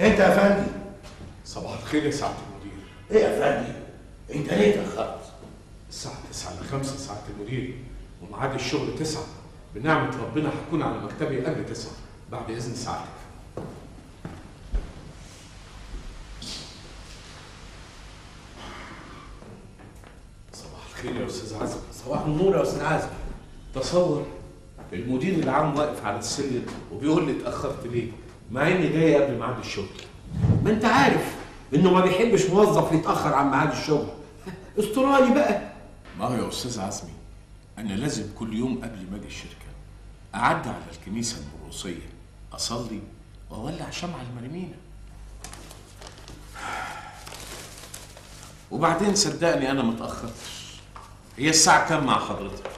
انت يا فندم صباح الخير يا سعاده المدير ايه يا فندم انت ليه اتاخرت الساعه 9 ل 5 ساعه المدير وميعاد الشغل 9 بنعمه ربنا هكون على مكتبي قبل 9 بعد اذن سعادتك صباح الخير يا استاذ عزم صباح النور يا استاذ عازم تصور المدير العام واقف على السلم وبيقول لي اتاخرت ليه مع اني جاي قبل ميعاد الشغل ما انت عارف انه ما بيحبش موظف يتاخر عن ميعاد الشغل استرالي بقى ما هو يا استاذ عزمي انا لازم كل يوم قبل ما اجي الشركه اعدي على الكنيسه المروسيه اصلي واولع شمعة المرمينه وبعدين صدقني انا متاخرتش هي الساعه كام مع حضرتك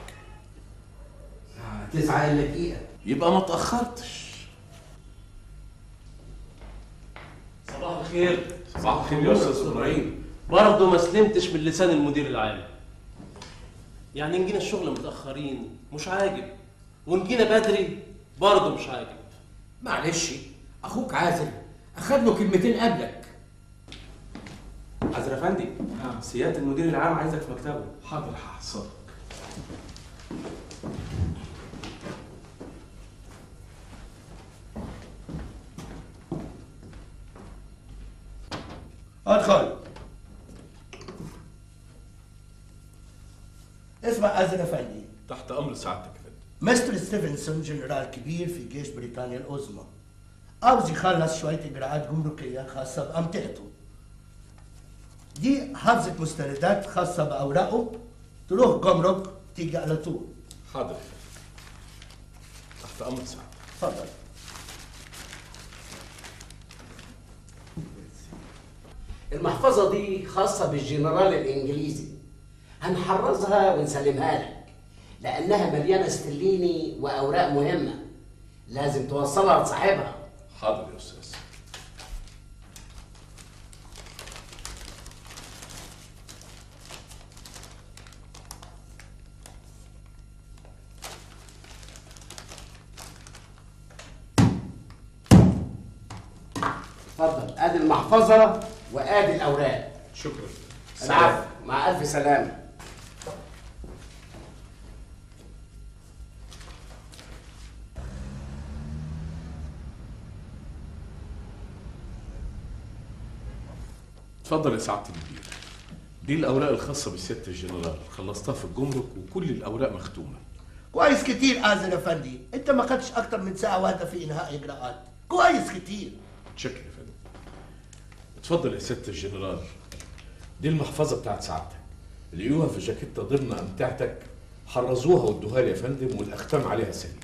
تسعة الا دقيقة يبقى ما اتاخرتش صباح الخير صباح الخير يا استاذ ابراهيم برضه ما سلمتش من لسان المدير العام يعني ان جينا الشغل متاخرين مش عاجب وان جينا بدري برضه مش عاجب معلش اخوك عازل اخد له كلمتين قبلك عزر افندي سياده المدير العام عايزك في مكتبه حاضر هحصلك ادخل اسمع أزل أفندي تحت امر سعادتك يا فندم مستر ستيفنسون جنرال كبير في جيش بريطانيا العظمى عاوز يخلص شوية إجراءات جمركية خاصة بأمتعته دي حفظة مستندات خاصة بأوراقه تروح جمرك تيجي على طول حاضر يا فندم. تحت امر سعادتك اتفضل المحفظة دي خاصة بالجنرال الإنجليزي هنحرزها ونسلمها لك لأنها مليانة استرليني وأوراق مهمة لازم توصلها لصاحبها حاضر يا استاذ اتفضل ادي المحفظة وادي الأوراق شكرا العفو مع ألف سلامة اتفضل يا سعاده المدير دي الاوراق الخاصه بسياده الجنرال خلصتها في الجمرك وكل الاوراق مختومه كويس كتير أزل أفندي أنت ما خدتش أكتر من ساعة واحدة في إنهاء إجراءات كويس كتير شكرا يا فندم اتفضل يا سياده الجنرال دي المحفظه بتاعت سعادتك لقيوها في جاكيته ضمن امتعتك حرزوها وادوها لي يا فندم والاختام عليها سليم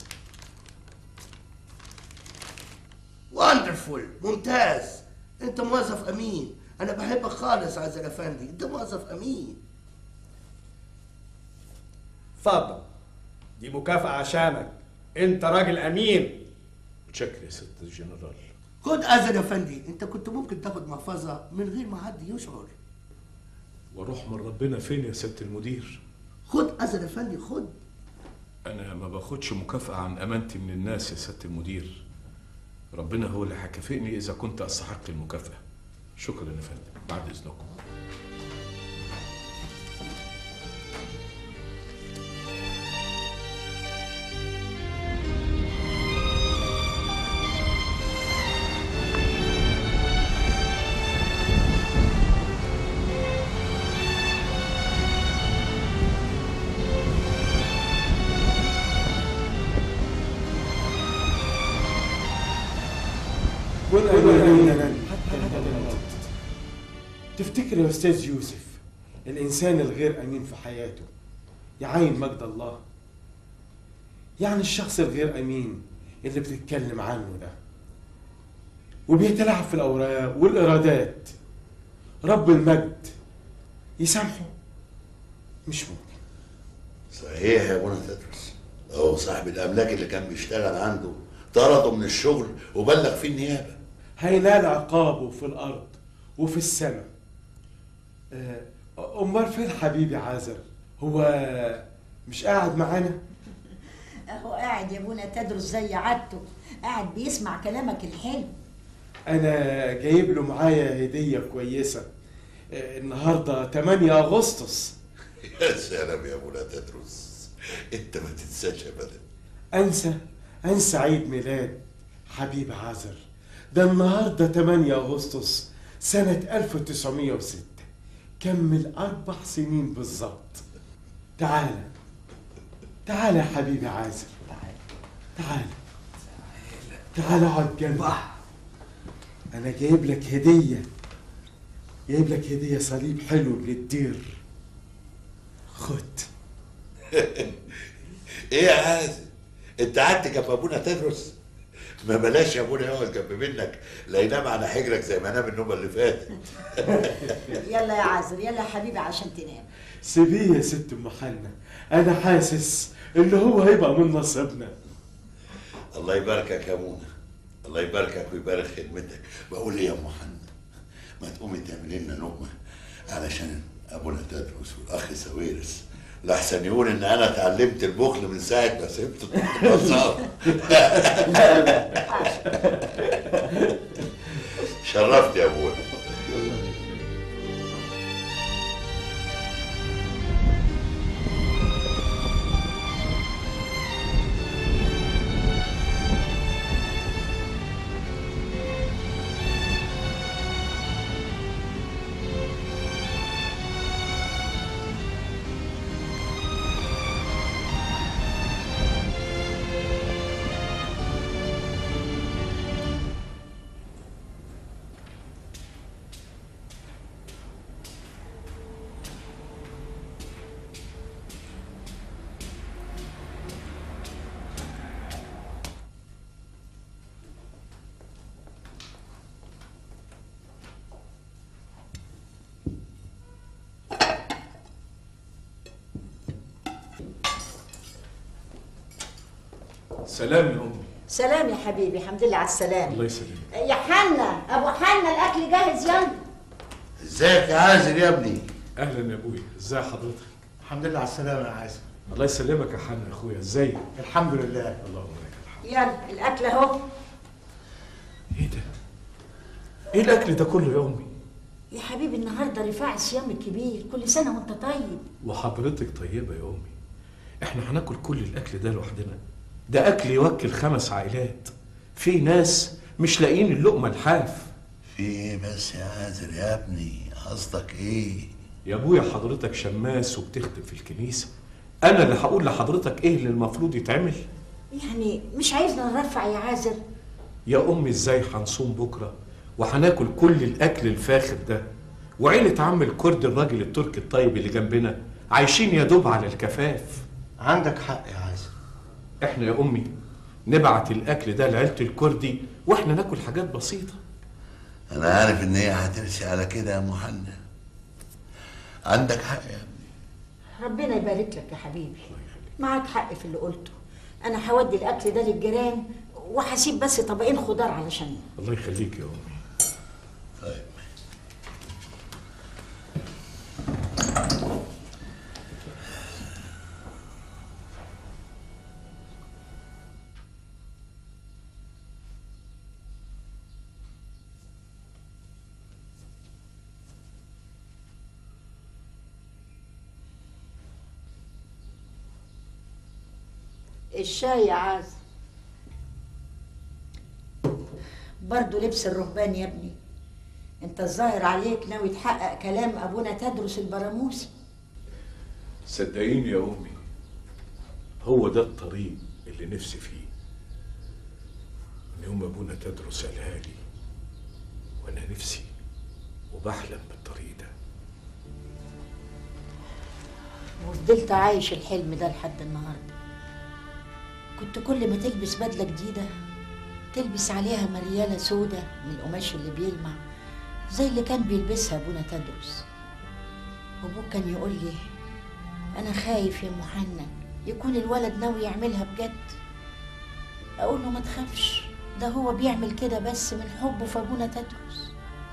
وندرفول ممتاز انت موظف امين انا بحبك خالص عزل افندي انت موظف امين اتفضل دي مكافأة عشانك انت راجل امين متشكر يا سياده الجنرال خد عزل افندي انت كنت ممكن تاخد محفظه من غير ما حد يشعر واروح من ربنا فين يا سياده المدير خد عزل افندي خد انا ما باخدش مكافاه عن امانتي من الناس يا سياده المدير ربنا هو اللي هيكافئني اذا كنت استحق المكافاه شكرا يا فندم بعد اذنكم تفتكر يا استاذ يوسف الانسان الغير امين في حياته يعاين مجد الله يعني الشخص الغير امين اللي بتتكلم عنه ده وبيتلاعب في الاوراق والارادات رب المجد يسامحه مش ممكن صحيح يا ابونا تدرس هو صاحب الاملاك اللي كان بيشتغل عنده طرده من الشغل وبلغ فيه النيابه هينال عقابه في الارض وفي السماء آه، امال فين حبيبي عازر هو مش قاعد معانا اهو قاعد يا ابونا تدرس زي عادته قاعد بيسمع كلامك الحلو انا جايب له معايا هديه كويسه آه، النهارده 8 اغسطس يا سلام يا ابونا تدرس انت ما تنساش ابدا انسى انسى عيد ميلاد حبيب عازر ده النهارده 8 اغسطس سنه 1906 كمل اربع سنين بالظبط تعالى تعالى يا حبيبي عازر تعالى تعالى اقعد جنبي انا جايب لك هديه جايب لك هديه صليب حلو للدير خد ايه يا عازم انت قعدت جنب ابونا تدرس ما بلاش يا ابونا يقعد جنب منك لا ينام على حجرك زي ما نام النومه اللي فاتت يلا يا عازر يلا يا حبيبي عشان تنام سيبيه يا ست ام حنا انا حاسس ان هو هيبقى من نصيبنا الله يباركك يا ابونا الله يباركك ويبارك خدمتك بقول ايه يا ام حنا ما تقومي تعملي لنا لقمه علشان ابونا تدرس والاخ سويرس لحسن يقول ان انا اتعلمت البخل من ساعه ما سبت البصار شرفت يا ابونا سلام يا امي سلام يا حبيبي الحمد لله على السلامة الله يسلمك يا حنا ابو حنا الاكل جاهز يلا ازيك يا عازر يا ابني اهلا يا ابويا ازي حضرتك الحمد لله على السلامة يا عازم الله يسلمك يا حنا يا اخويا ازيك الحمد لله اللهم لك الحمد يلا الاكل اهو ايه ده ايه الاكل ده كله يا امي يا حبيبي النهارده رفاع الصيام الكبير كل سنة وانت طيب وحضرتك طيبه يا امي احنا هناكل كل الاكل ده لوحدنا ده اكل يوكل خمس عائلات في ناس مش لاقيين اللقمه الحاف في ايه بس يا عازر يا ابني قصدك ايه يا ابويا حضرتك شماس وبتخدم في الكنيسه انا اللي هقول لحضرتك ايه اللي المفروض يتعمل يعني مش عايزنا نرفع يا عازر يا امي ازاي هنصوم بكره وهناكل كل الاكل الفاخر ده وعيلة عم الكرد الراجل التركي الطيب اللي جنبنا عايشين يا دوب على الكفاف عندك حق يا عازم احنا يا امي نبعت الاكل ده لعيلة الكردي واحنا ناكل حاجات بسيطة انا عارف ان هي هترسي على كده يا محنة عندك حق يا ابني ربنا يبارك لك يا حبيبي معاك حق في اللي قلته انا هودي الاكل ده للجيران وهسيب بس طبقين خضار علشان الله يخليك يا امي طيب الشاي يا عازم برضه لبس الرهبان يا ابني انت الظاهر عليك ناوي تحقق كلام ابونا تدرس البراموسي صدقيني يا امي هو ده الطريق اللي نفسي فيه من يوم ابونا تدرس قالها لي وانا نفسي وبحلم بالطريق ده وفضلت عايش الحلم ده لحد النهارده كنت كل ما تلبس بدله جديده تلبس عليها مريالة سودة من القماش اللي بيلمع زي اللي كان بيلبسها ابونا تدرس وابوك كان يقول لي انا خايف يا محنن يكون الولد ناوي يعملها بجد اقول له ما تخافش ده هو بيعمل كده بس من حبه في ابونا تدرس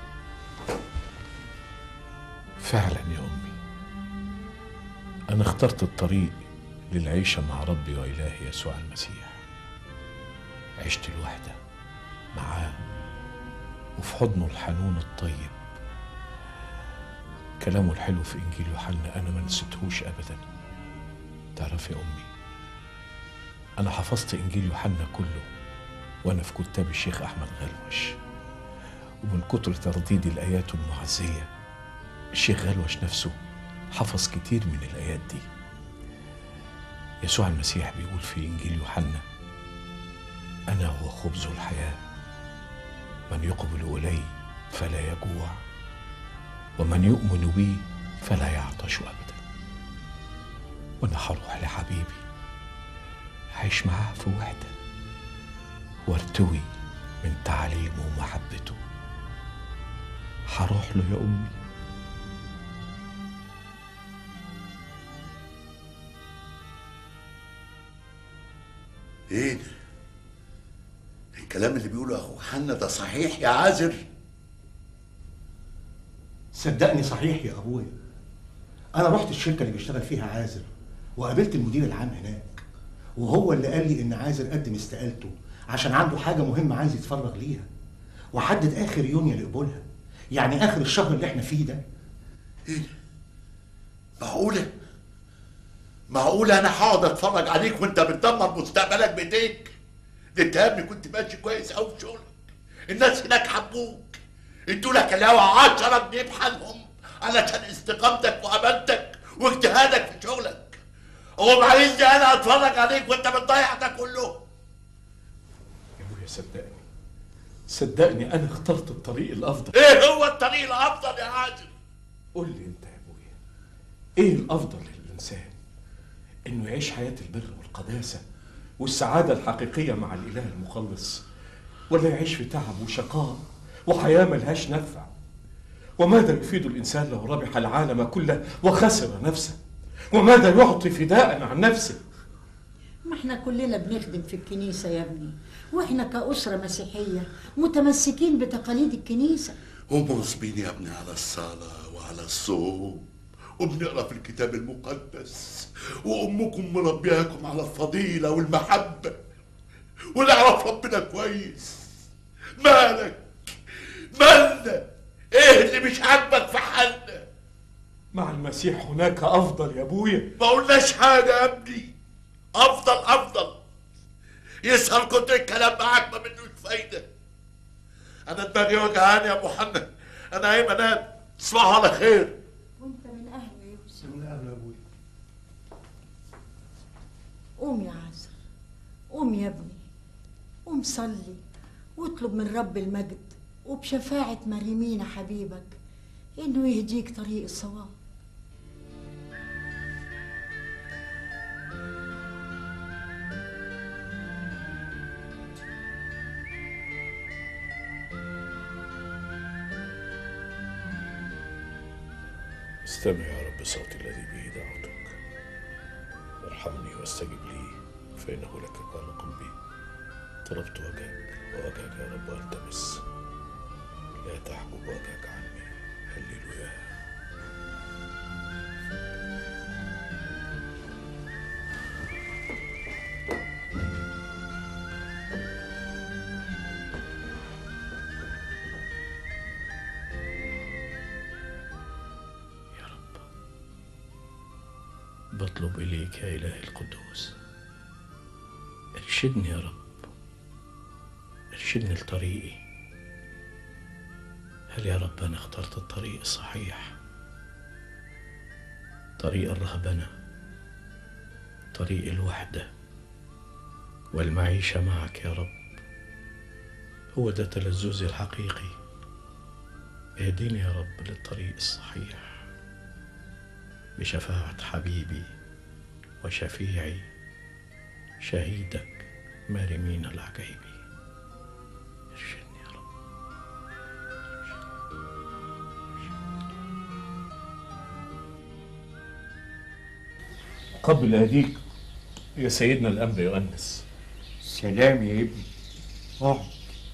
فعلا يا امي انا اخترت الطريق للعيشه مع ربي والهي يسوع المسيح عشت الوحده معاه وفي حضنه الحنون الطيب كلامه الحلو في إنجيل يوحنا أنا ما نسيتهوش أبدا تعرف يا أمي أنا حفظت إنجيل يوحنا كله وأنا في كتاب الشيخ أحمد غلوش ومن كتر ترديد الآيات المعزية الشيخ غلوش نفسه حفظ كتير من الآيات دي يسوع المسيح بيقول في إنجيل يوحنا أنا هو خبز الحياة من يقبل إلي فلا يجوع ومن يؤمن بي فلا يعطش أبدا وأنا هروح لحبيبي هعيش معاه في وحدة وارتوي من تعليمه ومحبته هروح له يا أمي ايه ده؟ الكلام اللي بيقوله اخوك حنا ده صحيح يا عازر صدقني صحيح يا ابويا انا رحت الشركه اللي بيشتغل فيها عازر وقابلت المدير العام هناك وهو اللي قال لي ان عازر قدم استقالته عشان عنده حاجه مهمه عايز يتفرغ ليها وحدد اخر يونيو لقبولها يعني اخر الشهر اللي احنا فيه ده ايه ده؟ معقولة؟ معقولة أنا هقعد أتفرج عليك وأنت بتدمر مستقبلك بإيديك؟ ده أنت يا ابني كنت ماشي كويس أوي في شغلك. الناس هناك حبوك. ادوا لك الهوا 10 جنيه بحالهم علشان استقامتك وأمانتك واجتهادك في شغلك. هو عايزني أنا أتفرج عليك وأنت بتضيع ده كله. يا أبويا صدقني صدقني أنا اخترت الطريق الأفضل إيه هو الطريق الأفضل يا عادل؟ قول لي انت يا ابويا ايه الافضل للانسان انه يعيش حياه البر والقداسه والسعاده الحقيقيه مع الاله المخلص ولا يعيش في تعب وشقاء وحياه ملهاش نفع وماذا يفيد الانسان لو ربح العالم كله وخسر نفسه وماذا يعطي فداء عن نفسه ما احنا كلنا بنخدم في الكنيسة يا ابني واحنا كأسرة مسيحية متمسكين بتقاليد الكنيسة ومواظبين يا ابني على الصلاة وعلى الصوم وبنقرا في الكتاب المقدس وامكم مربياكم على الفضيلة والمحبة ونعرف ربنا كويس مالك مالنا ايه اللي مش عاجبك في حالنا مع المسيح هناك افضل يا ابويا ما قلناش حاجة يا ابني افضل افضل يسهر كتر الكلام معاك ما منوش فايدة انا دماغي وجعاني يا ابو حنا انا عايز انام تصبحوا على خير وانت من اهله يا يوسف من اهل ابويا قوم يا عازر قوم يا ابني قوم صلي واطلب من رب المجد وبشفاعة مريمينا حبيبك انه يهديك طريق الصواب استمع يا رب صوتي الذي به دعوتك ارحمني واستجب لي فإنه لك قال قلبي طلبت وجهك ووجهك يا رب التمس لا تحجب وجهك عني هللويا يا رب بطلب إليك يا إلهي القدوس ارشدني يا رب ارشدني لطريقي هل يا رب أنا اخترت الطريق الصحيح طريق الرهبنة طريق الوحدة والمعيشة معك يا رب هو ده تلذذي الحقيقي اهديني يا رب للطريق الصحيح بشفاعة حبيبي وشفيعي شهيدك مريمين العجيبي ارشدني يا رب قبل أهديك يا سيدنا الأنبا يؤنس سلام يا ابني اقعد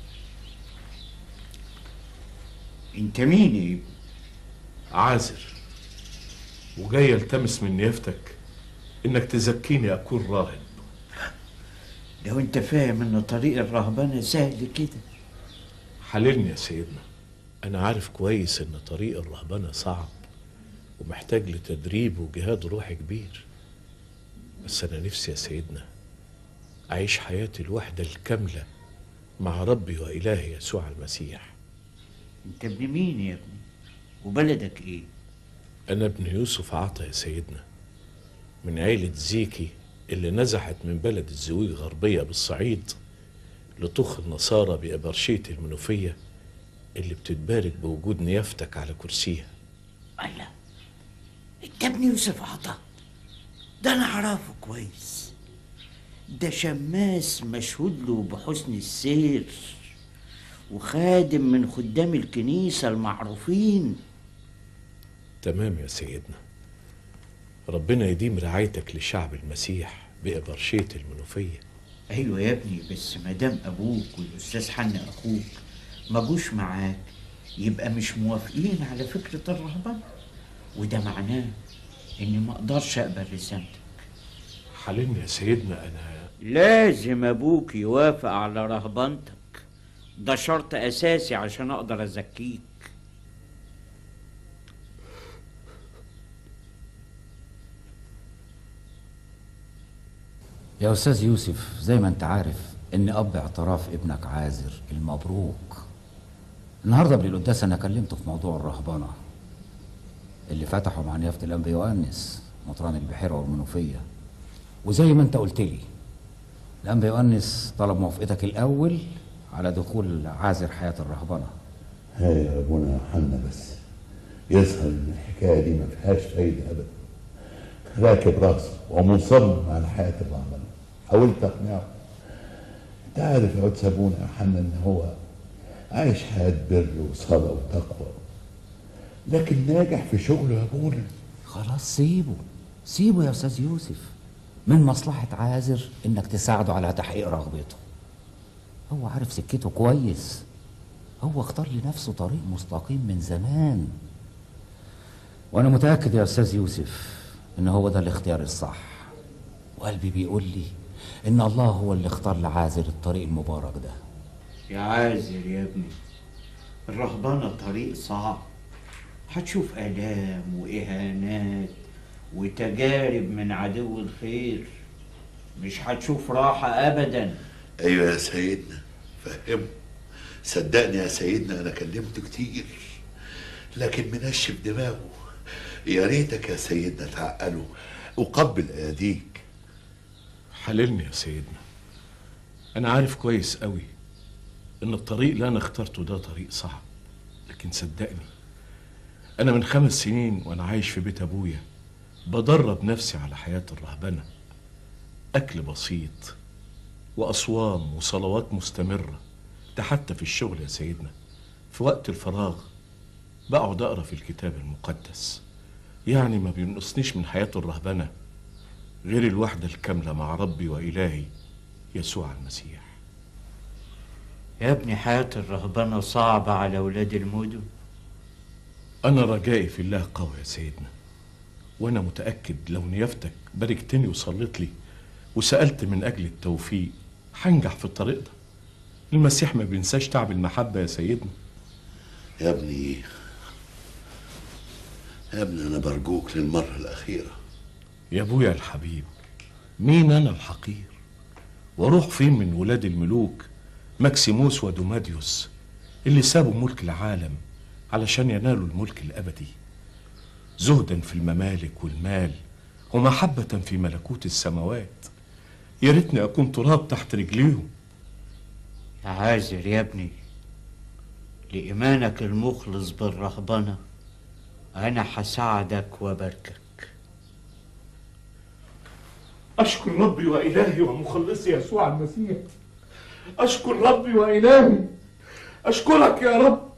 انت مين يا ابني عازر وجاي التمس من نيافتك انك تزكيني اكون راهب لو انت فاهم ان طريق الرهبنة سهل كده حللني يا سيدنا أنا عارف كويس إن طريق الرهبنة صعب ومحتاج لتدريب وجهاد روحي كبير بس أنا نفسي يا سيدنا أعيش حياتي الوحدة الكاملة مع ربي وإلهي يسوع المسيح انت ابن مين يا ابني وبلدك ايه أنا ابن يوسف عطا يا سيدنا من عيلة زيكي اللي نزحت من بلد الزويق غربية بالصعيد لطخ النصارى بأبرشية المنوفية اللي بتتبارك بوجود نيافتك على كرسيها الله انت ابن يوسف عطا ده انا اعرفه كويس ده شماس مشهود له بحسن السير وخادم من خدام الكنيسة المعروفين تمام يا سيدنا ربنا يديم رعايتك لشعب المسيح بأبرشية المنوفية ايوه يا ابني بس ما دام ابوك والاستاذ حنا اخوك ما جوش معاك يبقى مش موافقين على فكرة الرهبنة وده معناه اني ما اقدرش اقبل رسالتك حللني يا سيدنا أنا لازم ابوك يوافق على رهبنتك ده شرط اساسي عشان اقدر ازكيك يا أستاذ يوسف زي ما أنت عارف إن أب اعتراف ابنك عازر المبروك النهاردة قبل القداس أنا كلمته في موضوع الرهبنة اللي فتحوا مع نيافة الأنبي يؤنس مطران البحيرة والمنوفية وزي ما أنت قلت لي الأنبي يؤنس طلب موافقتك الأول على دخول عازر حياة الرهبنة ها يا ابونا حنا بس يظهر ان الحكايه دي ما فيهاش فايده ابدا راكب راسه ومصمم على حياه الرهبنه حاولت اقنعه انت عارف يا قدس ابونا يا حنا ان هو عايش حياه بر وصلاه وتقوى لكن ناجح في شغله يا ابونا خلاص سيبه سيبه يا أستاذ يوسف من مصلحة عازر إنك تساعده على تحقيق رغبته هو عارف سكته كويس هو اختار لنفسه طريق مستقيم من زمان وانا متاكد يا استاذ يوسف ان هو ده الاختيار الصح وقلبي بيقول لي ان الله هو اللي اختار لعازر الطريق المبارك ده يا عازر يا ابني الرهبنة طريق صعب هتشوف آلام وإهانات وتجارب من عدو الخير مش هتشوف راحة أبدا ايوه يا سيدنا فهمه صدقني يا سيدنا انا كلمته كتير لكن منشف دماغه يا ريتك يا سيدنا تعقله وقبل ايديك حللني يا سيدنا أنا عارف كويس قوي إن الطريق اللي أنا اخترته ده طريق صعب لكن صدقني أنا من خمس سنين وأنا عايش في بيت أبويا بدرب نفسي على حياة الرهبنة أكل بسيط وأصوام وصلوات مستمرة ده حتى في الشغل يا سيدنا في وقت الفراغ بقعد أقرأ في الكتاب المقدس يعني ما بينقصنيش من حياة الرهبنة غير الوحدة الكاملة مع ربي وإلهي يسوع المسيح يا ابني حياة الرهبنة صعبة على ولاد المدن أنا رجائي في الله قوي يا سيدنا وأنا متأكد لو نيافتك باركتني وصليت لي وسألت من أجل التوفيق هنجح في الطريق ده المسيح ما بينساش تعب المحبة يا سيدنا يا ابني يا ابني انا برجوك للمره الاخيره يا ابويا الحبيب مين انا الحقير واروح فين من ولاد الملوك ماكسيموس ودوماديوس اللي سابوا ملك العالم علشان ينالوا الملك الابدي زهدا في الممالك والمال ومحبة في ملكوت السماوات يا ريتني اكون تراب تحت رجليهم يا عازر يا ابني لإيمانك المخلص بالرهبنة أنا هساعدك وأباركك أشكر ربي وإلهي ومخلصي يسوع المسيح أشكر ربي وإلهي أشكرك يا رب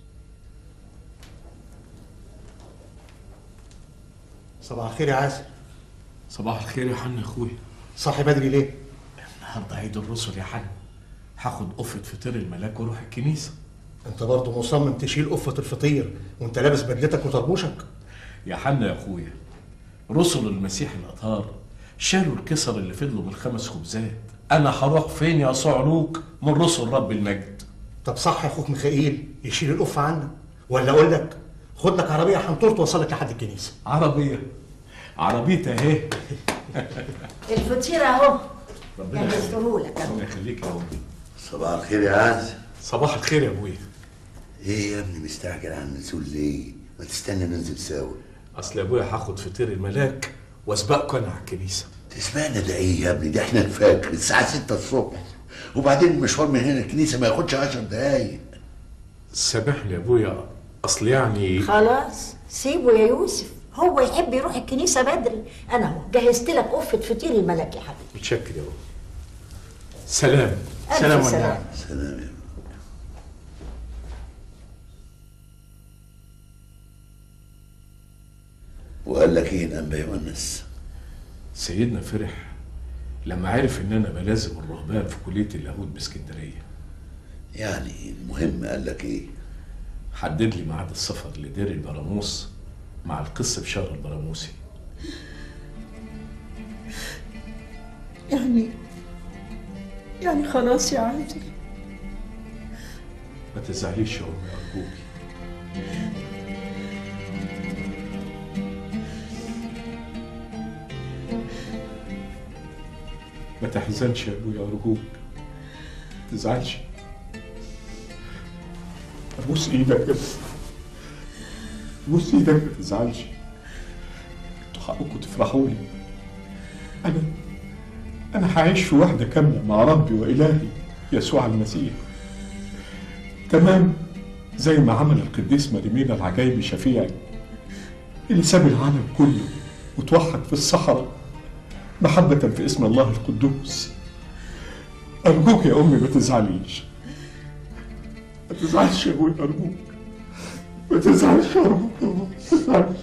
صباح الخير يا عازر صباح الخير يا حنا أخويا صاحي بدري ليه؟ النهارده عيد الرسل يا حنا هاخد قفة فطير الملاك واروح الكنيسة انت برضه مصمم تشيل قفة الفطير وانت لابس بدلتك وطربوشك يا حنا يا أخويا رسل المسيح الأطهار شالوا الكسر اللي فضلوا من الخمس خبزات أنا هروح فين يا صعلوك من رسل رب المجد طب صح يا اخوك ميخائيل يشيل القفه عنك ولا اقول لك خد لك عربيه حنطور توصلك لحد الكنيسه عربيه عربيتها اهي الفطير اهو ربنا جهزتهولك اهو ربنا يخليك يا امي صباح الخير يا عز صباح الخير يا ابويا ايه يا ابني مستعجل على النزول ليه؟ ما تستنى ننزل سوا اصل يا ابويا هاخد فطير الملاك واسبقكم انا على الكنيسه تسمعنا ده ايه يا ابني ده احنا الفجر الساعة 6 الصبح وبعدين المشوار من هنا الكنيسة ما ياخدش 10 دقايق سامحني يا ابويا اصل يعني خلاص سيبه يا يوسف هو يحب يروح الكنيسة بدري أنا أهو جهزت لك قفة فطير الملك يا حبيبي متشكر يا ابويا سلام ألف سلام سلام. والنعم. سلام يا وقال لك ايه الانبا يونس سيدنا فرح لما عرف ان انا بلازم الرهبان في كليه اللاهوت باسكندريه يعني المهم قال لك ايه حدد لي ميعاد السفر لدير البراموس مع القس بشار البراموسي يعني يعني خلاص يا عادل ما تزعليش يا امي ارجوكي ما تحزنش يا ابويا ارجوك ما تزعلش ابوس ايدك يا ابني. ابوس ايدك ما تزعلش انتوا حقكم تفرحوا لي انا انا هعيش في وحده كامله مع ربي والهي يسوع المسيح تمام زي ما عمل القديس مريمينا العجايب شفيعي اللي ساب العالم كله وتوحد في الصحراء محبة في اسم الله القدوس أرجوك يا أمي ما تزعليش ما تزعلش يا أبوي أرجوك ما تزعلش أرجوك يا أبوي ما تزعلش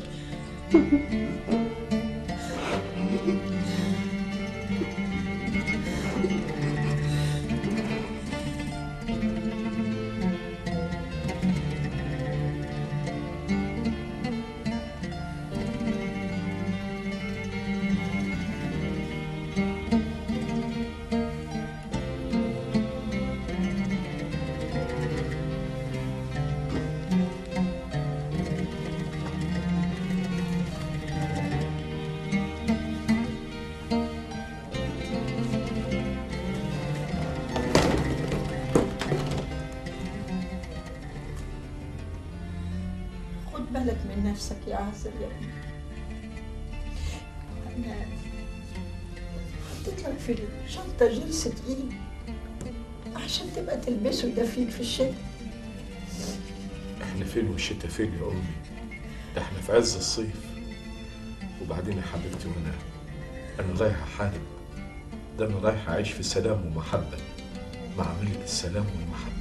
خد بالك من نفسك يا عازر يا ابني أنا حطيت لك في الشنطة جنس تقيل عشان تبقى تلبسه دفيك في الشتاء احنا فين والشتا فين يا أمي ده احنا في عز الصيف وبعدين يا حبيبتي وانا انا رايح احارب ده انا رايح اعيش في سلام ومحبة مع ملك السلام والمحبة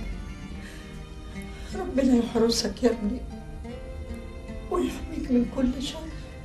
ربنا يحرسك يا ابني ويحميك من كل شر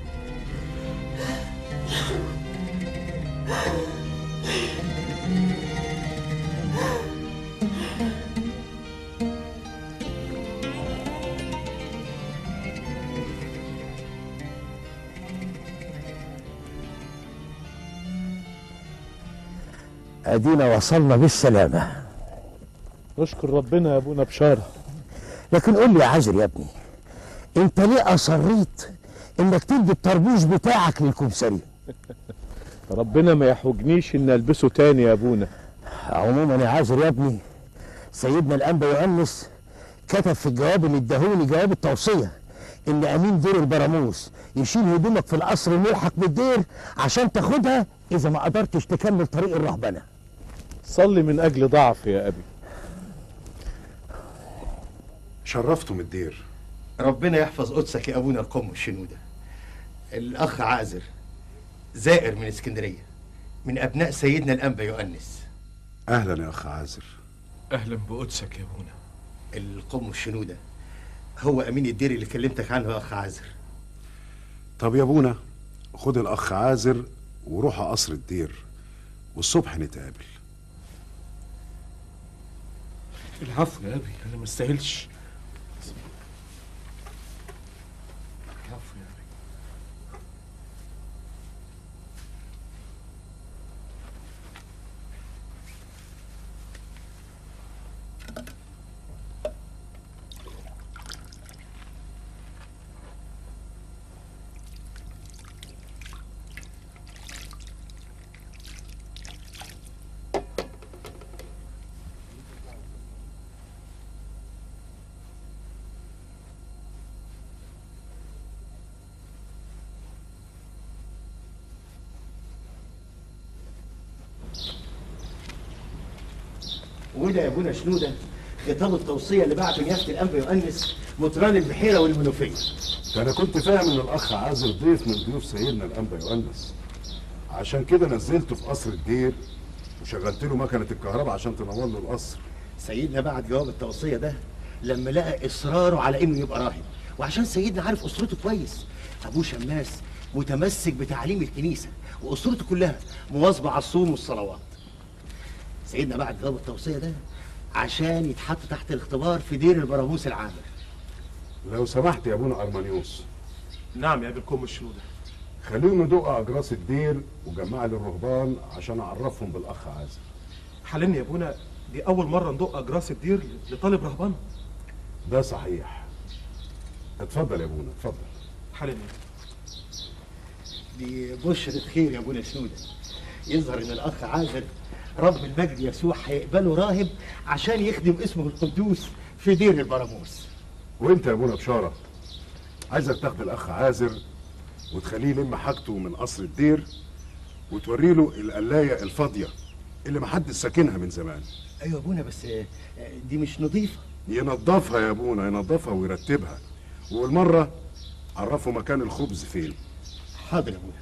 ادينا وصلنا بالسلامه نشكر ربنا يا ابونا بشاره لكن قول لي يا عازر يا ابني انت ليه اصريت انك تدي الطربوش بتاعك للكمساري ربنا ما يحوجنيش ان البسه تاني يا ابونا عموما يا عازر يا ابني سيدنا الانبا يؤنس كتب في الجواب اللي اداهوني جواب التوصيه ان امين دير البراموس يشيل هدومك في القصر الملحق بالدير عشان تاخدها اذا ما قدرتش تكمل طريق الرهبنه صلي من اجل ضعف يا ابي شرفتم الدير ربنا يحفظ قدسك يا ابونا القم الشنوده الاخ عازر زائر من اسكندريه من ابناء سيدنا الانبا يؤنس اهلا يا اخ عازر اهلا بقدسك يا ابونا القم الشنوده هو امين الدير اللي كلمتك عنه يا اخ عازر طب يا ابونا خد الاخ عازر وروح قصر الدير والصبح نتقابل العفو يا ابي انا ما استاهلش العفو يا ابي وده يا ابونا شنوده خطاب التوصيه اللي بعته نيافه الانبا يؤنس مطران البحيره والمنوفيه ده انا كنت فاهم ان الاخ عازر ضيف من ضيوف سيدنا الانبا يؤنس عشان كده نزلته في قصر الدير وشغلت له مكنه الكهرباء عشان تنور له القصر سيدنا بعت جواب التوصيه ده لما لقى اصراره على انه يبقى راهب وعشان سيدنا عارف اسرته كويس ابوه شماس متمسك بتعليم الكنيسه واسرته كلها مواظبه على الصوم والصلوات سيدنا بعت جواب التوصيه ده عشان يتحط تحت الاختبار في دير البراموس العامر لو سمحت يا ابونا ارمانيوس نعم يا ابنكم الشنودة خليهم يدقوا اجراس الدير وجمع لي الرهبان عشان اعرفهم بالاخ عازر حلمني يا ابونا دي اول مرة ندق اجراس الدير لطالب رهبان ده صحيح اتفضل يا ابونا اتفضل حلمني دي بشرة خير يا ابونا شنودة يظهر ان الاخ عازر رب المجد يسوع هيقبله راهب عشان يخدم اسمه القدوس في دير البراموس وانت يا ابونا بشاره عايزك تاخد الاخ عازر وتخليه يلم حاجته من قصر الدير وتوري له القلايه الفاضيه اللي محدش ساكنها من زمان ايوه يا ابونا بس آه، دي مش نظيفة ينظفها يا ابونا ينظفها ويرتبها والمره عرفه مكان الخبز فين حاضر يا ابونا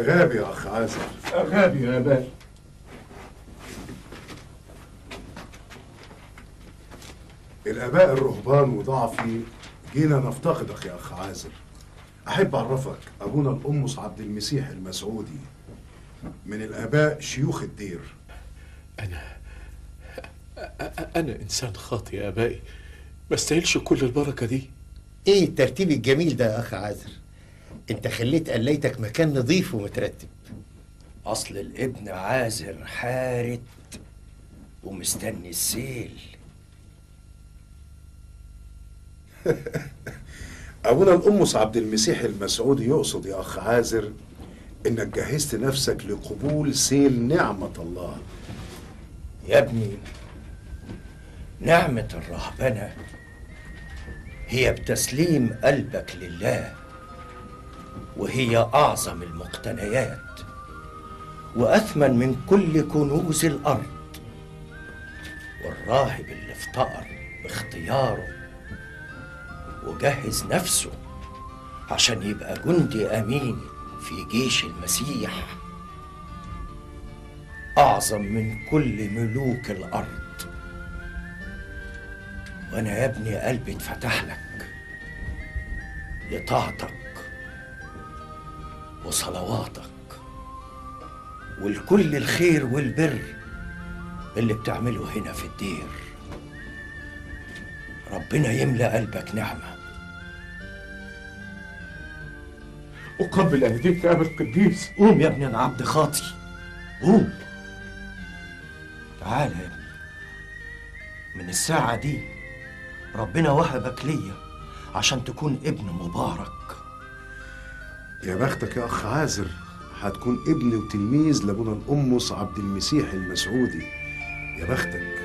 غابي يا اخ عازر غابي يا باشا الاباء الرهبان وضعفي جينا نفتقدك يا اخ عازر احب اعرفك ابونا القمص عبد المسيح المسعودي من الاباء شيوخ الدير أنا إنسان خاطئ يا آبائي ما استاهلش كل البركة دي ايه الترتيب الجميل ده يا اخ عازر انت خليت قليتك مكان نظيف ومترتب أصل الابن عازر حارت ومستني السيل ابونا القمص عبد المسيح المسعودي يقصد يا اخ عازر انك جهزت نفسك لقبول سيل نعمه الله يا ابني نعمة الرهبنة هي بتسليم قلبك لله وهي أعظم المقتنيات وأثمن من كل كنوز الأرض والراهب اللي افتقر باختياره وجهز نفسه عشان يبقى جندي أمين في جيش المسيح أعظم من كل ملوك الأرض وأنا يا ابني قلبي اتفتح لك لطاعتك وصلواتك ولكل الخير والبر اللي بتعمله هنا في الدير ربنا يملأ قلبك نعمة أقبل أيديك يا أبا القديس قوم يا ابني أنا عبد خاطي قوم تعال يا ابني من الساعة دي ربنا وهبك ليا عشان تكون ابن مبارك يا بختك يا اخ عازر هتكون ابن وتلميذ لابونا القمص عبد المسيح المسعودي يا بختك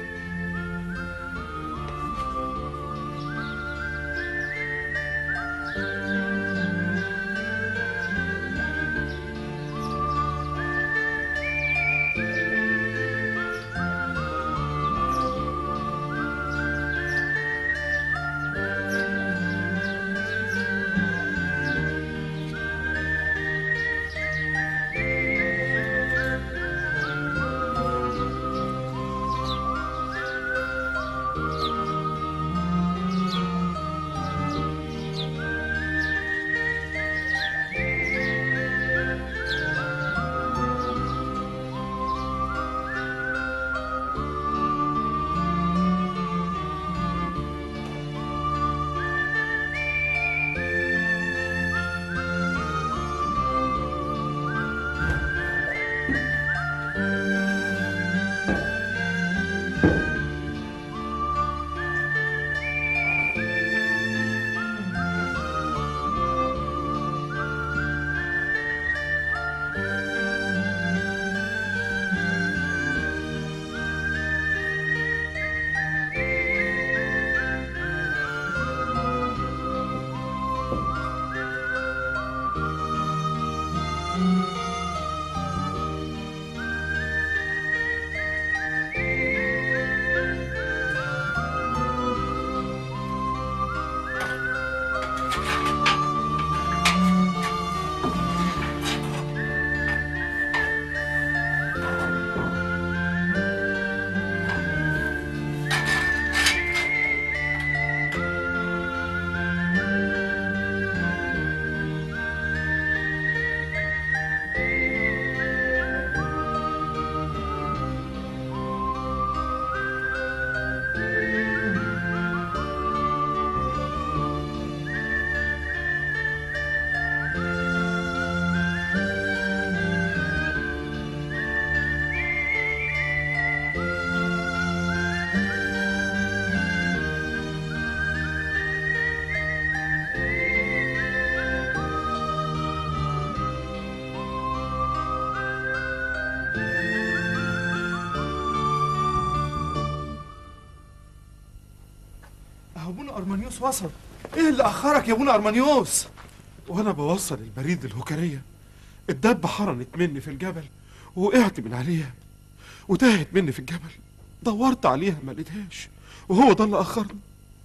ابونا ارمانيوس وصل ايه اللي اخرك يا ابونا ارمانيوس وانا بوصل البريد الهوكريه الدبه حرنت مني في الجبل ووقعت من عليها وتاهت مني في الجبل دورت عليها ما لقيتهاش وهو ده اللي اخرني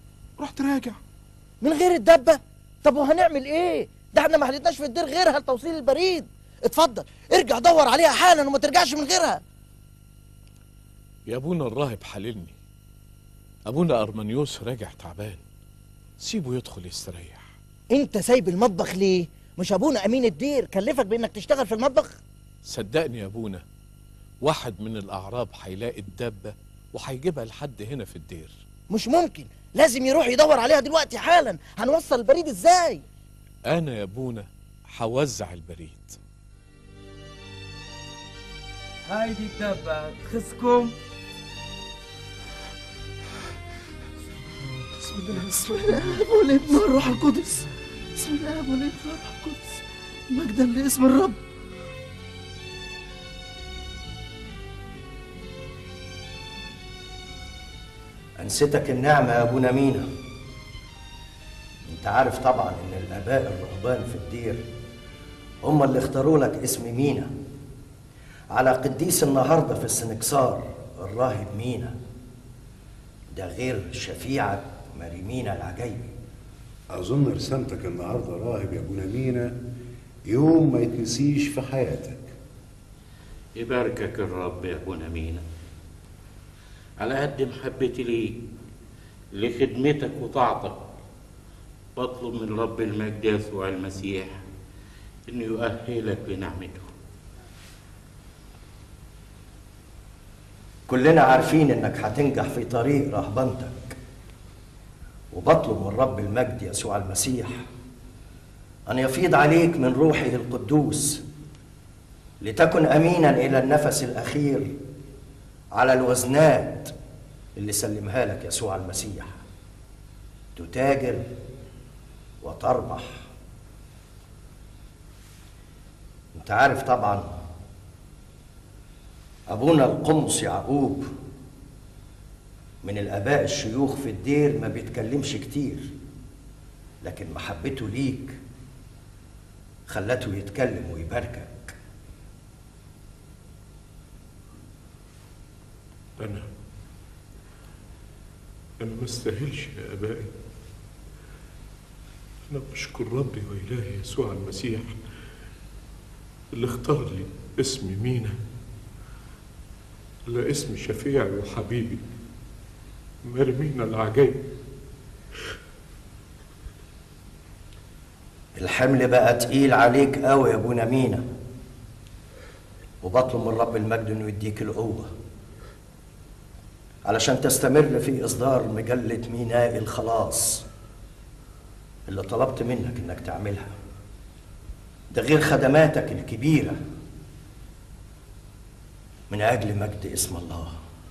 رحت راجع من غير الدبه طب وهنعمل ايه ده احنا ما حلتناش في الدير غيرها لتوصيل البريد اتفضل ارجع دور عليها حالا وما ترجعش من غيرها يا ابونا الراهب حللني ابونا ارمنيوس راجع تعبان سيبه يدخل يستريح انت سايب المطبخ ليه مش ابونا امين الدير كلفك بانك تشتغل في المطبخ صدقني يا ابونا واحد من الاعراب هيلاقي الدابه وهيجيبها لحد هنا في الدير مش ممكن لازم يروح يدور عليها دلوقتي حالا هنوصل البريد ازاي انا يا ابونا هوزع البريد هايدي الدبة تخصكم بسم الله بسم الله والابن والروح القدس بسم الله والابن والروح القدس مجدا لاسم الرب أنستك النعمة يا أبونا مينا أنت عارف طبعا إن الآباء الرهبان في الدير هم اللي اختاروا لك اسم مينا على قديس النهارده في السنكسار الراهب مينا ده غير شفيعك ماري مينا العجيبي أظن رسالتك النهاردة راهب يا أبونا مينا يوم ما يتنسيش في حياتك يباركك الرب يا ابونا مينا على قد محبتي ليك لخدمتك وطاعتك بطلب من رب المجد يسوع المسيح انه يؤهلك لنعمته كلنا عارفين إنك هتنجح في طريق رهبنتك وبطلب من رب المجد يسوع المسيح أن يفيض عليك من روحه القدوس لتكن أمينا إلى النفس الأخير على الوزنات اللي سلمها لك يسوع المسيح تتاجر وتربح انت عارف طبعا ابونا القمص يعقوب من الاباء الشيوخ في الدير ما بيتكلمش كتير لكن محبته ليك خلته يتكلم ويباركك أنا أنا ما استاهلش يا آبائي أنا بشكر ربي وإلهي يسوع المسيح اللي اختار لي اسم مينا لا اسم شفيعي وحبيبي مرمينا العجيب الحمل بقى تقيل عليك قوي يا ابونا مينا وبطلب من رب المجد انه يديك القوه علشان تستمر في اصدار مجله ميناء الخلاص اللي طلبت منك انك تعملها ده غير خدماتك الكبيره من اجل مجد اسم الله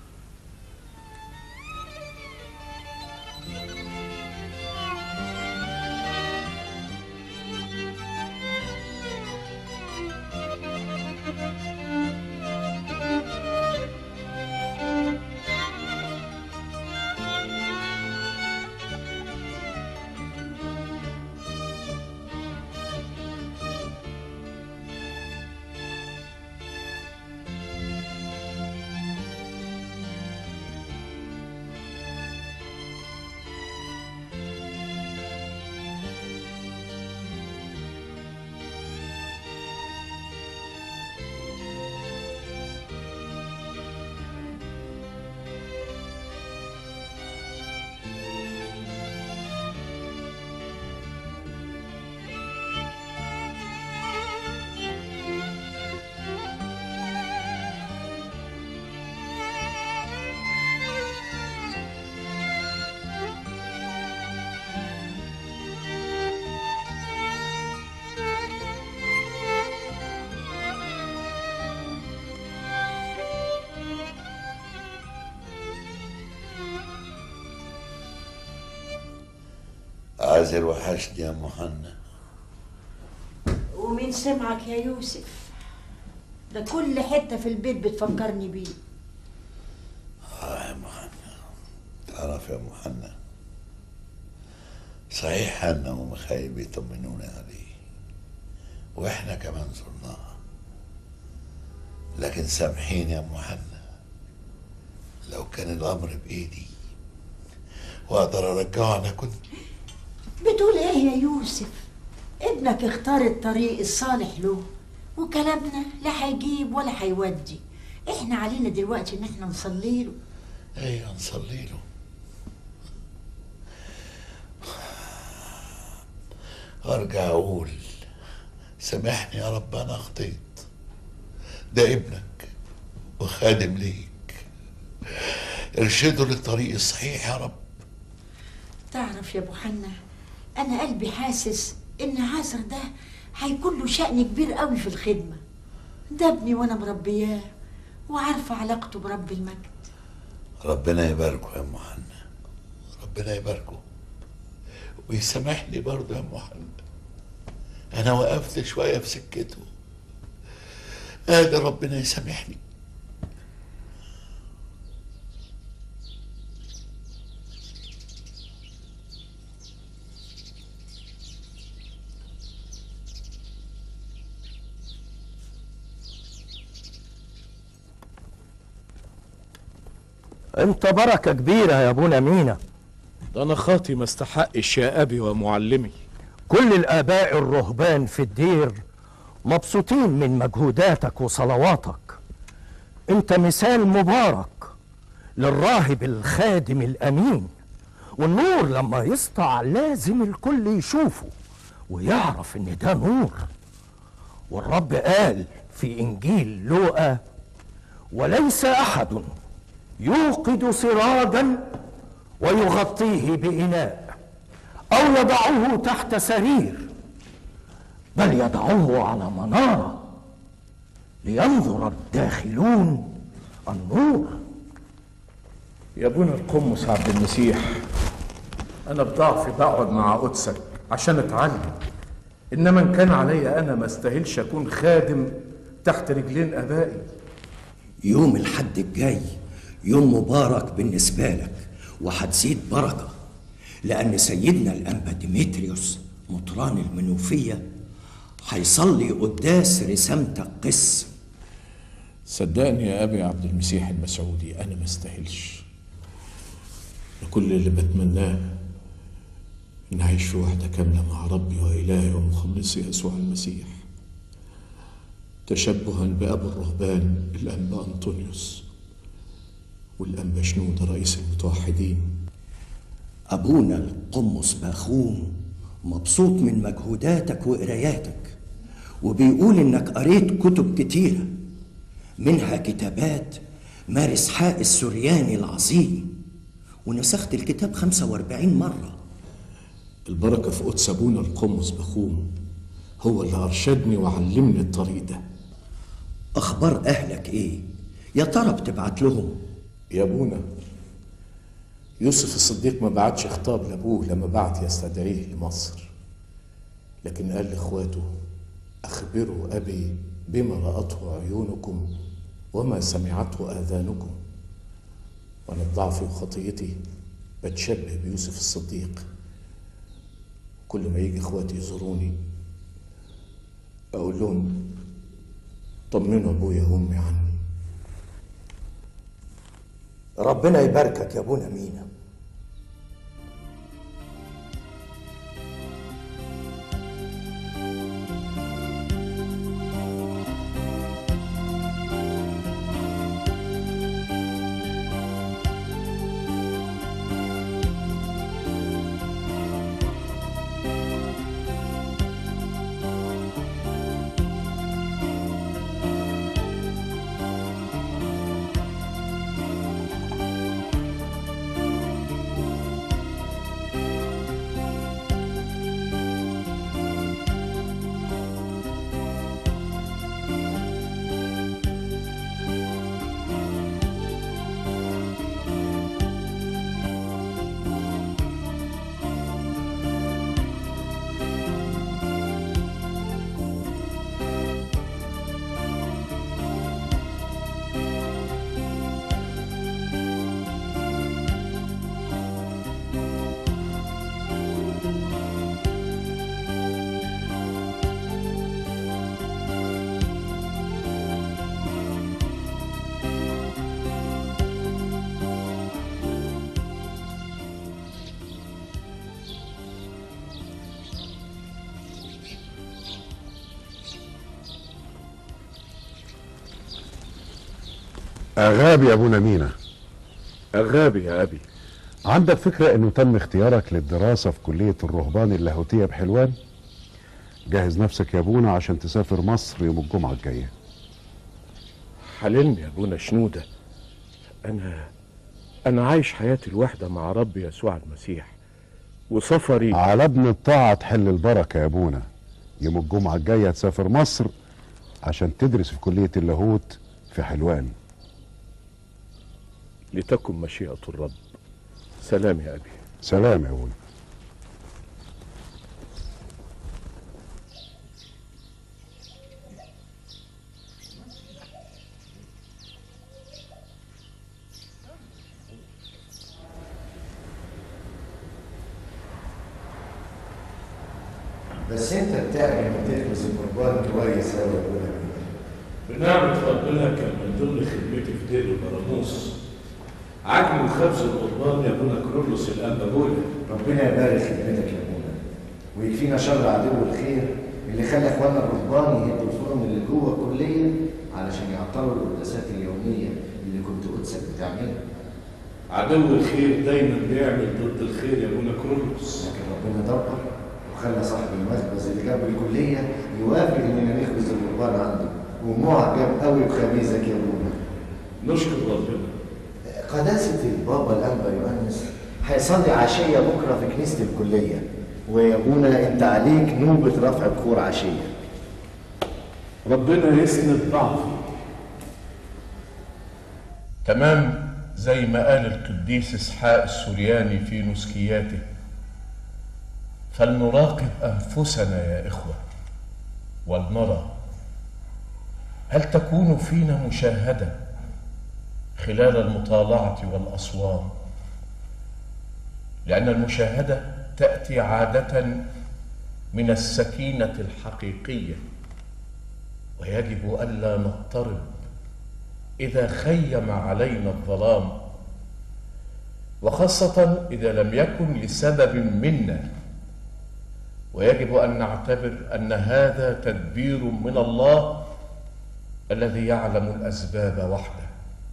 عازر وحشني يا محنة ومين سمعك يا يوسف ده كل حتة في البيت بتفكرني بيه آه يا محنة تعرف يا محنة صحيح حنا ومخايل بيطمنونا عليه واحنا كمان زرناها لكن سامحيني يا محنة لو كان الامر بايدي واقدر ارجعه انا كنت بتقول ايه يا يوسف ابنك اختار الطريق الصالح له وكلامنا لا هيجيب ولا هيودي احنا علينا دلوقتي ان احنا نصلي له ايوه نصلي له وارجع اقول سامحني يا رب انا اخطيت ده ابنك وخادم ليك ارشده للطريق الصحيح يا رب تعرف يا ابو حنا انا قلبي حاسس ان عازر ده هيكون له شأن كبير قوي في الخدمة ده ابني وانا مربياه وعارفة علاقته برب المجد ربنا يباركه يا ام حنا ربنا يباركه ويسامحني برضه يا ام حنا انا وقفت شويه في سكته قادر ربنا يسامحني انت بركة كبيرة يا ابونا مينا ده انا خاطي ما استحقش يا ابي ومعلمي كل الآباء الرهبان في الدير مبسوطين من مجهوداتك وصلواتك انت مثال مبارك للراهب الخادم الأمين والنور لما يسطع لازم الكل يشوفه ويعرف ان ده نور والرب قال في إنجيل لوقا وليس أحد يوقد سراجا ويغطيه بإناء أو يضعه تحت سرير بل يضعه على منارة لينظر الداخلون النور يا ابونا القمص عبد المسيح انا بضعفي بقعد مع قدسك عشان اتعلم انما ان كان عليا انا ما استاهلش اكون خادم تحت رجلين ابائي يوم الحد الجاي يوم مبارك بالنسبة لك وهتزيد بركة لأن سيدنا الأنبا ديمتريوس مطران المنوفية هيصلي قداس رسامتك قس صدقني يا ابي عبد المسيح المسعودي انا ما استاهلش كل اللي بتمناه ان اعيش في وحده كامله مع ربي والهي ومخلصي يسوع المسيح تشبها بابو الرهبان الانبا انطونيوس والانبا شنوده رئيس المتوحدين أبونا القمص باخوم مبسوط من مجهوداتك وقراياتك وبيقول إنك قريت كتب كتيرة منها كتابات مارس حق السرياني العظيم ونسخت الكتاب 45 مرة البركه في قدس ابونا القمص بخوم هو اللي ارشدني وعلمني الطريق ده أخبار أهلك إيه؟ يا ترى بتبعت لهم يا ابونا يوسف الصديق ما بعتش خطاب لابوه لما بعت يستدعيه لمصر لكن قال لاخواته اخبروا ابي بما راته عيونكم وما سمعته اذانكم وانا بضعفي وخطيتي بتشبه بيوسف الصديق كل ما يجي اخواتي يزوروني اقول لهم طمنوا ابويا وامي عني ربنا يباركك يا ابونا مينا أغابي يا أبونا مينا أغابي يا أبي عندك فكرة إنه تم اختيارك للدراسة في كلية الرهبان اللاهوتية بحلوان؟ جهز نفسك يا أبونا عشان تسافر مصر يوم الجمعة الجاية حللني يا ابونا شنودة انا انا عايش حياتي الوحدة مع ربي يسوع المسيح وسفري على ابن الطاعة تحل البركة يا أبونا يوم الجمعة الجاية تسافر مصر عشان تدرس في كلية اللاهوت في حلوان لتكن مشيئة الرب سلام يا أبي سلام يا أبونا بس انت بتعمل وتخبز القربان كويس قوي يا ابونا بنعمة ربنا كان من ضمن خدمتي في دير البراموس عجل وخبز القربان يا ابونا كرولوس الانبابولي ربنا يبارك خدمتك يا ابونا ويكفينا شر عدو الخير اللي خلى اخواننا الرهبان يهدوا الفرن اللي جوه الكليه علشان يعطلوا القداسات اليوميه اللي كنت قدسك بتعملها عدو الخير دايما بيعمل ضد الخير يا ابونا كرولوس لكن ربنا دبر وخلى صاحب المخبز اللي جنب الكليه يوافق اننا نخبز القربان عنده ومعجب قوي بخبيزك يا ابونا نشكر ربنا قداسة البابا الأنبا يؤنس هيصلي عشية بكرة في كنيسة الكلية ويا ابونا انت عليك نوبة رفع بخور عشية ربنا يسند ضعفي تمام زي ما قال القديس اسحاق السورياني في نسكياته فلنراقب انفسنا يا اخوه ولنرى هل تكون فينا مشاهده خلال المطالعه والاصوام لان المشاهده تاتي عاده من السكينه الحقيقيه ويجب الا نضطرب اذا خيم علينا الظلام وخاصه اذا لم يكن لسبب منا ويجب ان نعتبر ان هذا تدبير من الله الذي يعلم الاسباب وحده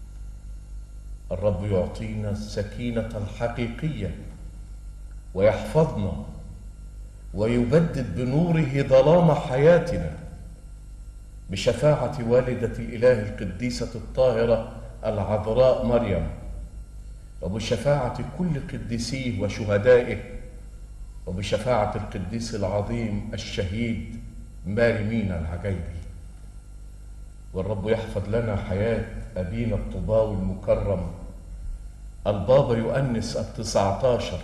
الرب يعطينا السكينه الحقيقيه ويحفظنا ويبدد بنوره ظلام حياتنا بشفاعه والده الاله القديسه الطاهره العذراء مريم وبشفاعه كل قديسيه وشهدائه وبشفاعة القديس العظيم الشهيد ماري مينا العجيبي والرب يحفظ لنا حياة أبينا الطباوي المكرم البابا يؤنس التسعة عشر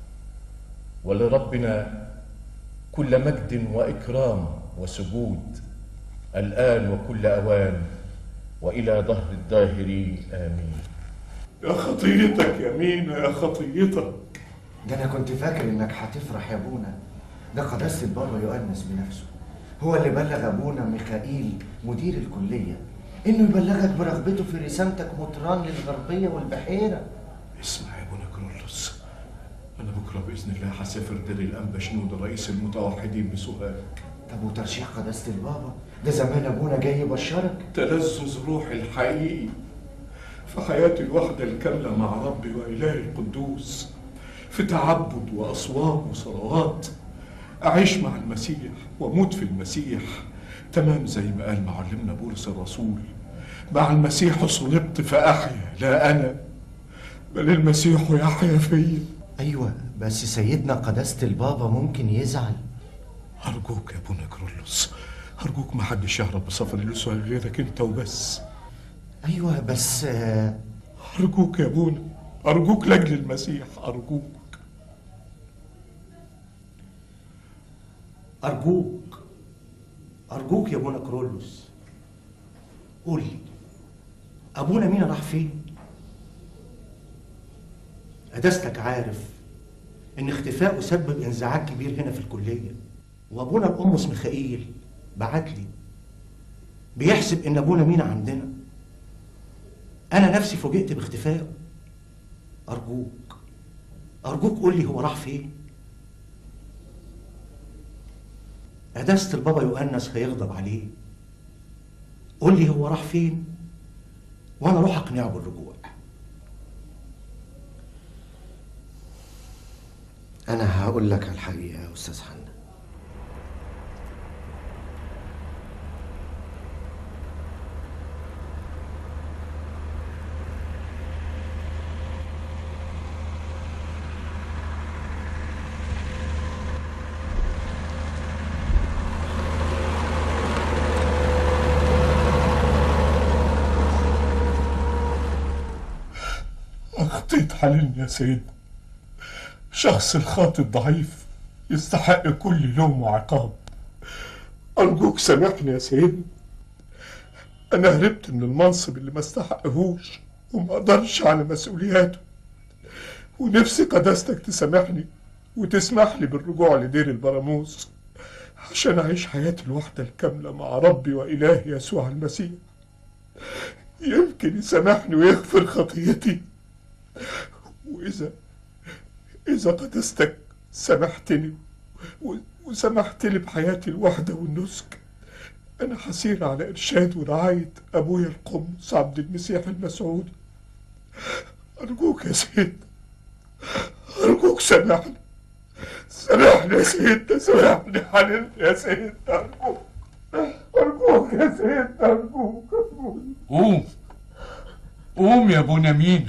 ولربنا كل مجد وإكرام وسجود الآن وكل أوان وإلى ظهر الداهرين آمين يا خطيتك يا مينا يا خطيتك ده انا كنت فاكر انك هتفرح يا ابونا ده قداسة البابا يؤنس بنفسه هو اللي بلغ ابونا ميخائيل مدير الكلية انه يبلغك برغبته في رسالتك مطران للغربية والبحيرة اسمع يا ابونا كرولوس انا بكره باذن الله هسافر دير الانبا شنود رئيس المتوحدين بسوهاج طب وترشيح قداسة البابا ده زمان ابونا جاي يبشرك تلذذ روحي الحقيقي في حياتي الوحدة الكاملة مع ربي وإلهي القدوس في تعبد وأصوام وصلوات أعيش مع المسيح وأموت في المسيح تمام زي ما قال معلمنا بولس الرسول مع المسيح صلبت فأحيا لا أنا بل المسيح يحيا فيا ايوه بس سيدنا قداسة البابا ممكن يزعل أرجوك يا ابونا كرولوس أرجوك ما حدش يعرف بسفر الأسوة غيرك أنت وبس ايوه بس آه، أرجوك يا ابونا أرجوك لأجل المسيح أرجوك أرجوك أرجوك يا أبونا كرولوس قول لي أبونا مينا راح فين؟ قداستك عارف إن اختفائه سبب انزعاج كبير هنا في الكلية وأبونا القمص ميخائيل بعت لي بيحسب إن أبونا مينا عندنا أنا نفسي فوجئت باختفائه أرجوك أرجوك قول لي هو راح فين؟ قداسة البابا يؤنس هيغضب عليه قول لي هو راح فين وانا اروح اقنعه بالرجوع أنا هقول لك الحقيقة يا أستاذ حنا أخطيت حللني يا سيدنا شخص الخاطئ الضعيف يستحق كل لوم وعقاب أرجوك سامحني يا سيدنا أنا هربت من المنصب اللي ما استحقهوش وما أقدرش على مسؤولياته ونفسي قداستك تسامحني وتسمح لي بالرجوع لدير البراموس عشان أعيش حياتي الوحدة الكاملة مع ربي وإلهي يسوع المسيح يمكن يسامحني ويغفر خطيتي وإذا إذا قدستك سامحتني و- وسمحت لي بحياتي الوحدة والنسك أنا حسير على إرشاد ورعاية أبويا القمص عبد المسيح المسعودي أرجوك يا سيد أرجوك سامحني سامحني يا سيدنا سامحني حللني يا سيدنا أرجوك أرجوك يا سيدنا أرجوك أرجوك قوم قوم يا ابو نمين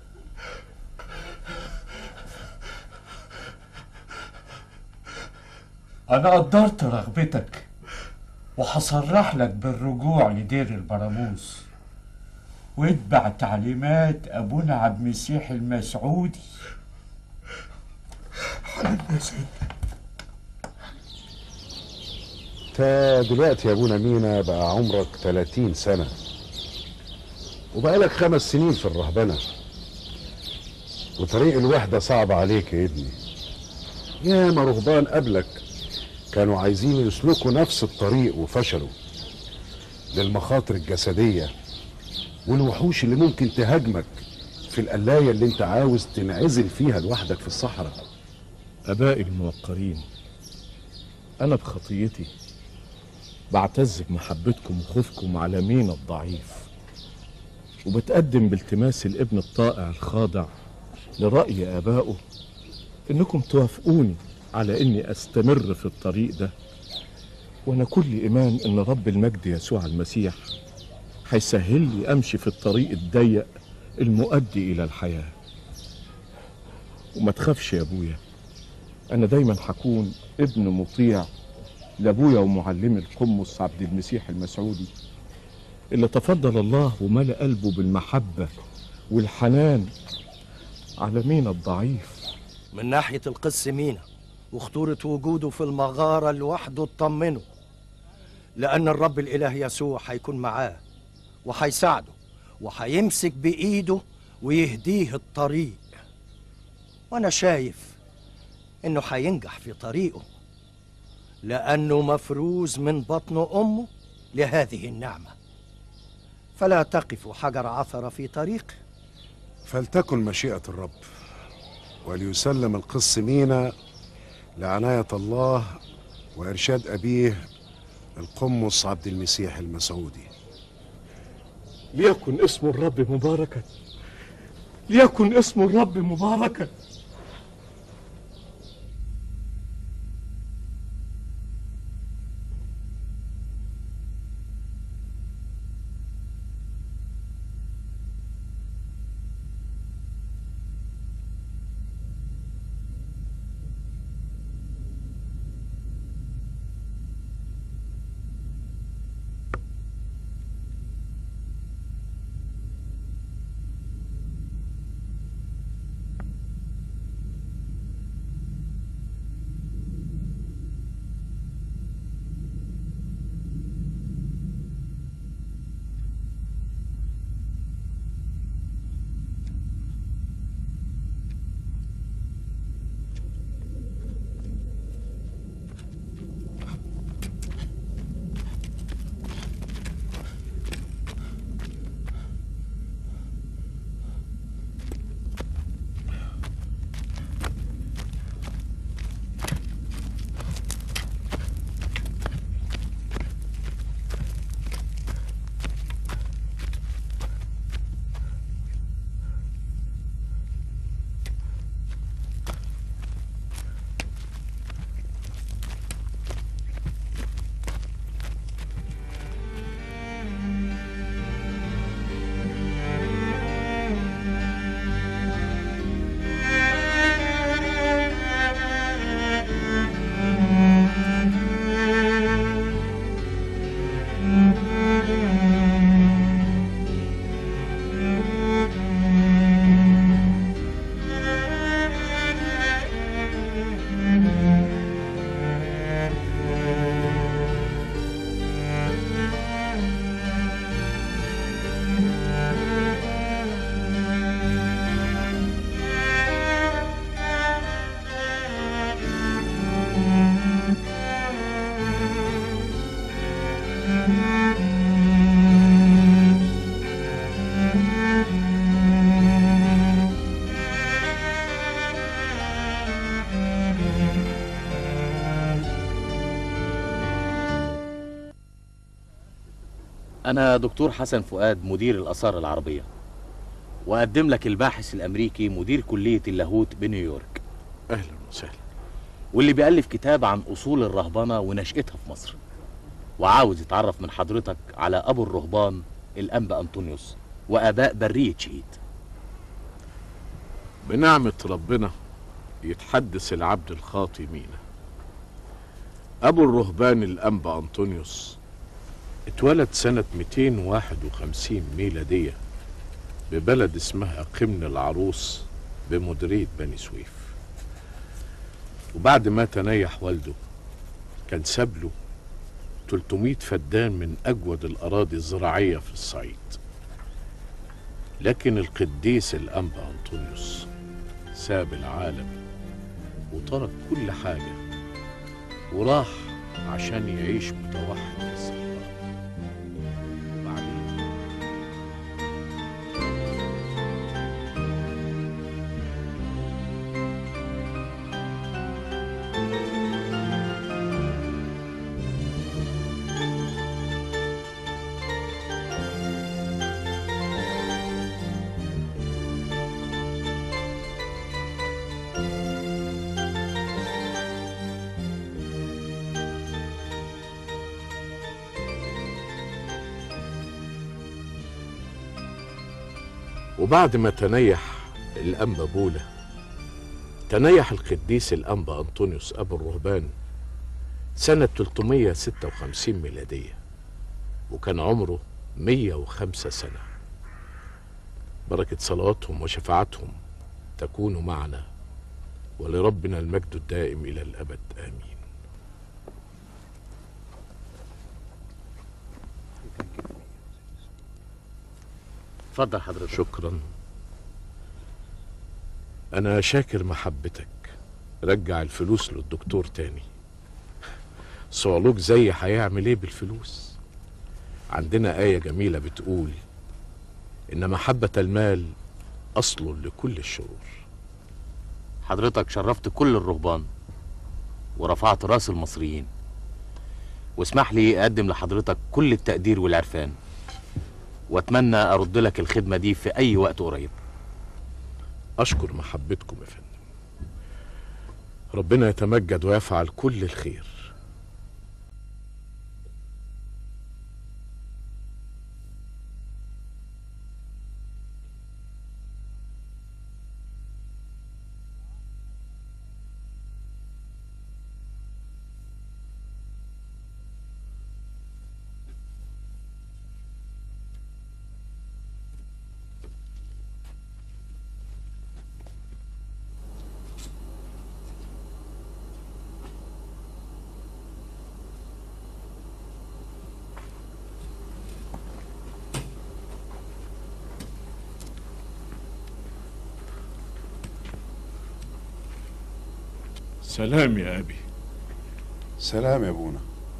انا قدرت رغبتك وهصرح لك بالرجوع لدير البراموس واتبع تعليمات ابونا عبد المسيح المسعودي حللني يا سيدنا انت دلوقتي يا ابونا مينا بقى عمرك 30 سنة وبقالك خمس سنين في الرهبنة وطريق الوحدة صعب عليك يا ابني ياما رهبان قبلك كانوا عايزين يسلكوا نفس الطريق وفشلوا للمخاطر الجسدية والوحوش اللي ممكن تهاجمك في القلاية اللي انت عاوز تنعزل فيها لوحدك في الصحراء أبائي الموقرين أنا بخطيتي بعتز بمحبتكم وخوفكم على مينا الضعيف وبتقدم بالتماس الابن الطائع الخاضع لرأي آبائه إنكم توافقوني على إني أستمر في الطريق ده وأنا كل إيمان إن رب المجد يسوع المسيح هيسهل لي أمشي في الطريق الضيق المؤدي إلى الحياة وما تخافش يا أبويا أنا دايما هكون ابن مطيع لأبويا ومعلمي القمص عبد المسيح المسعودي اللي تفضل الله وملأ قلبه بالمحبة والحنان على مينا الضعيف من ناحية القس مينا وخطورة وجوده في المغارة لوحده تطمنه لأن الرب الإله يسوع هيكون معاه وهيساعده وهيمسك بإيده ويهديه الطريق وأنا شايف إنه هينجح في طريقه لأنه مفروز من بطن أمه لهذه النعمة فلا تقف حجر عثرة في طريقه فلتكن مشيئة الرب وليسلم القس مينا لعناية الله وإرشاد أبيه القمص عبد المسيح المسعودي ليكن اسم الرب مباركا ليكن اسم الرب مباركا أنا دكتور حسن فؤاد مدير الآثار العربية وأقدم لك الباحث الأمريكي مدير كلية اللاهوت بنيويورك أهلا وسهلا واللي بيألف كتاب عن أصول الرهبنة ونشأتها في مصر وعاوز يتعرف من حضرتك على أبو الرهبان الأنبا أنطونيوس وآباء برية شهيد بنعمة ربنا يتحدث العبد الخاطي مينا أبو الرهبان الأنبا أنطونيوس اتولد سنة 251 ميلادية ببلد اسمها قمن العروس بمديرية بني سويف وبعد ما تنيح والده كان ساب له 300 فدان من أجود الأراضي الزراعية في الصعيد لكن القديس الأنبا أنطونيوس ساب العالم وترك كل حاجة وراح عشان يعيش متوحد في الصحراء وبعدين وبعد ما تنيح الأنبا بولا تنيح القديس الأنبا أنطونيوس أبو الرهبان سنة 356 ميلادية وكان عمره 105 سنة بركة صلواتهم وشفاعتهم تكون معنا ولربنا المجد الدائم إلى الأبد آمين اتفضل حضرتك شكرا أنا شاكر محبتك رجع الفلوس للدكتور تاني صعلوك زي هيعمل ايه بالفلوس عندنا آية جميلة بتقول إن محبة المال أصل لكل الشرور حضرتك شرفت كل الرهبان ورفعت راس المصريين واسمح لي أقدم لحضرتك كل التقدير والعرفان واتمنى ارد لك الخدمه دي في اي وقت قريب أشكر محبتكم يا فندم ربنا يتمجد ويفعل كل الخير سلام يا أبي سلام يا ابونا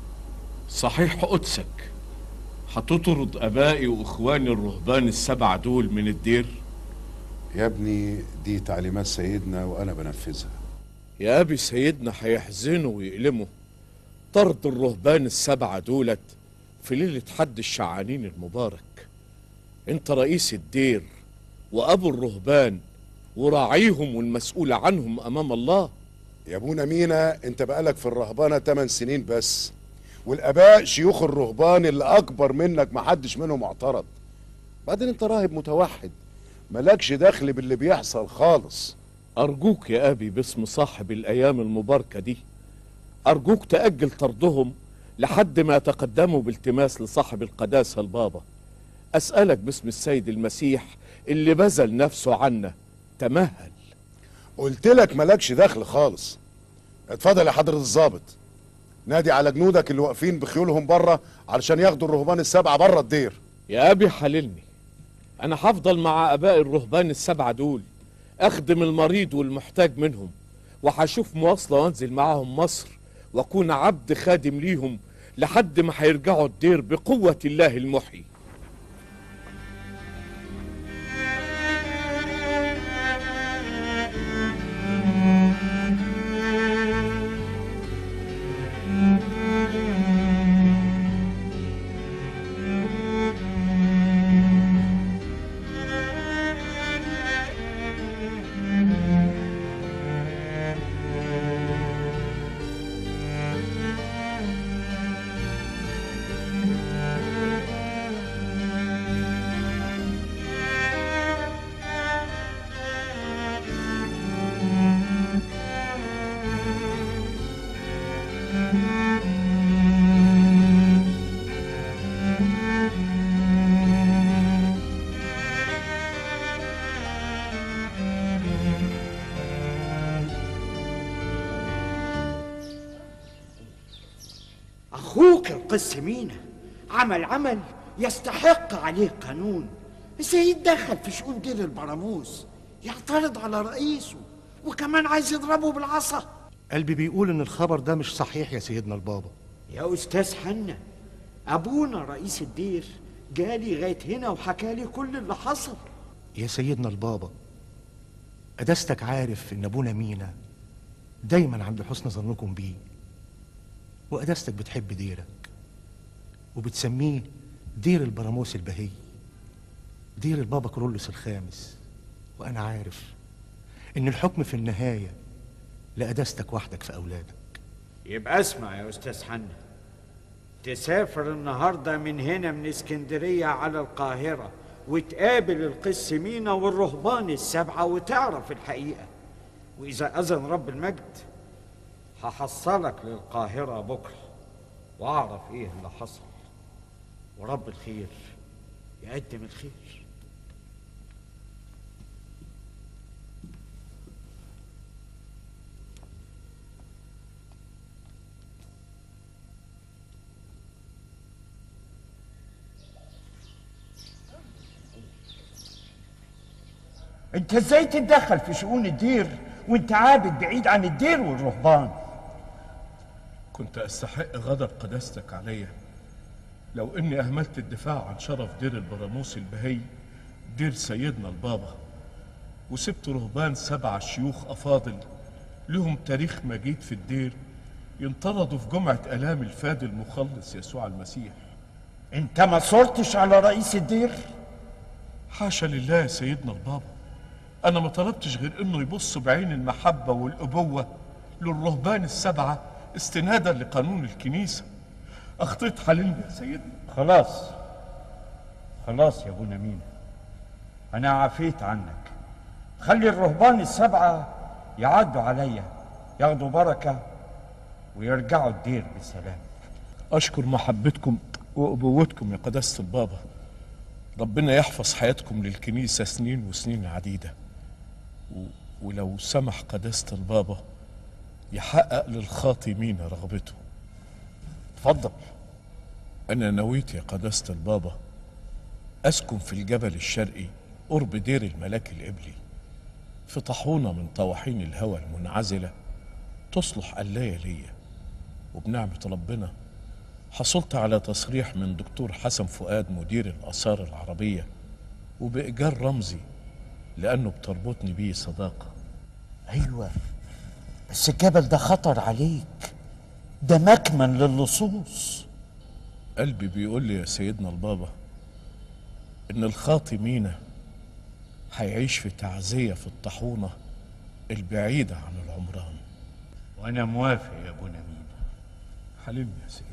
صحيح قدسك هتطرد ابائي واخواني الرهبان السبعه دول من الدير يا ابني دي تعليمات سيدنا وانا بنفذها يا ابي سيدنا هيحزنوا ويألموا طرد الرهبان السبعه دولت في ليله حد الشعانين المبارك انت رئيس الدير وابو الرهبان وراعيهم والمسؤول عنهم امام الله يا ابونا مينا انت بقالك في الرهبانه 8 سنين بس والاباء شيوخ الرهبان اللي اكبر منك محدش منهم اعترض بعدين انت راهب متوحد مالكش دخل باللي بيحصل خالص أرجوك يا أبي باسم صاحب الأيام المباركة دي أرجوك تأجل طردهم لحد ما يتقدموا بالتماس لصاحب القداسة البابا أسألك باسم السيد المسيح اللي بذل نفسه عنا تمهل قلت لك مالكش دخل خالص اتفضل يا حضرة الضابط نادي على جنودك اللي واقفين بخيولهم بره علشان ياخدوا الرهبان السبعة بره الدير يا أبي حللني أنا هفضل مع آباء الرهبان السبعة دول أخدم المريض والمحتاج منهم وهشوف مواصلة وأنزل معاهم مصر وأكون عبد خادم ليهم لحد ما هيرجعوا الدير بقوة الله المحيي أخوك القس مينا عمل عمل يستحق عليه قانون ازاي يتدخل في شؤون دير البراموس يعترض على رئيسه وكمان عايز يضربه بالعصا قلبي بيقول ان الخبر ده مش صحيح يا سيدنا البابا يا أستاذ حنا أبونا رئيس الدير جالي لغاية هنا وحكى لي كل اللي حصل يا سيدنا البابا قداستك عارف ان ابونا مينا دايما عند حسن ظنكم بيه وقداستك بتحب ديرك وبتسميه دير البراموس البهي دير البابا كرولوس الخامس وانا عارف ان الحكم في النهايه لقداستك وحدك في اولادك يبقى اسمع يا أستاذ حنا تسافر النهاردة من هنا من اسكندرية على القاهرة وتقابل القس مينا والرهبان السبعة وتعرف الحقيقة وإذا أذن رب المجد هحصلك للقاهرة بكرة وأعرف إيه اللي حصل ورب الخير يقدم الخير انت ازاي تتدخل في شؤون الدير وانت عابد بعيد عن الدير والرهبان كنت أستحق غضب قداستك عليا لو إني أهملت الدفاع عن شرف دير البراموس البهي دير سيدنا البابا وسبت رهبان سبع شيوخ أفاضل لهم تاريخ مجيد في الدير ينطردوا في جمعة آلام الفادي المخلص يسوع المسيح انت ما صرتش على رئيس الدير حاشا لله يا سيدنا البابا أنا ما طلبتش غير إنه يبص بعين المحبة والأبوة للرهبان السبعة استنادا لقانون الكنيسة أخطيت حللني يا سيدنا خلاص خلاص يا ابونا مينا انا عفيت عنك خلي الرهبان السبعة يعدوا عليا ياخدوا بركة ويرجعوا الدير بسلام أشكر محبتكم وأبوتكم يا قداسة البابا ربنا يحفظ حياتكم للكنيسة سنين وسنين عديدة و... ولو سمح قداسة البابا يحقق للخاطمين رغبته اتفضل أنا نويت يا قداسة البابا أسكن في الجبل الشرقي قرب دير الملاك الإبلي في طاحونة من طواحين الهوى المنعزلة تصلح قلاية ليا وبنعمة ربنا حصلت على تصريح من دكتور حسن فؤاد مدير الآثار العربية وبإيجار رمزي لأنه بتربطني بيه صداقة ايوه بس الجبل ده خطر عليك ده مكمن للصوص قلبي بيقول لي يا سيدنا البابا إن الخاطي مينا هيعيش في تعزية في الطاحونة البعيدة عن العمران وانا موافق يا ابونا مينا حلمني يا سيدي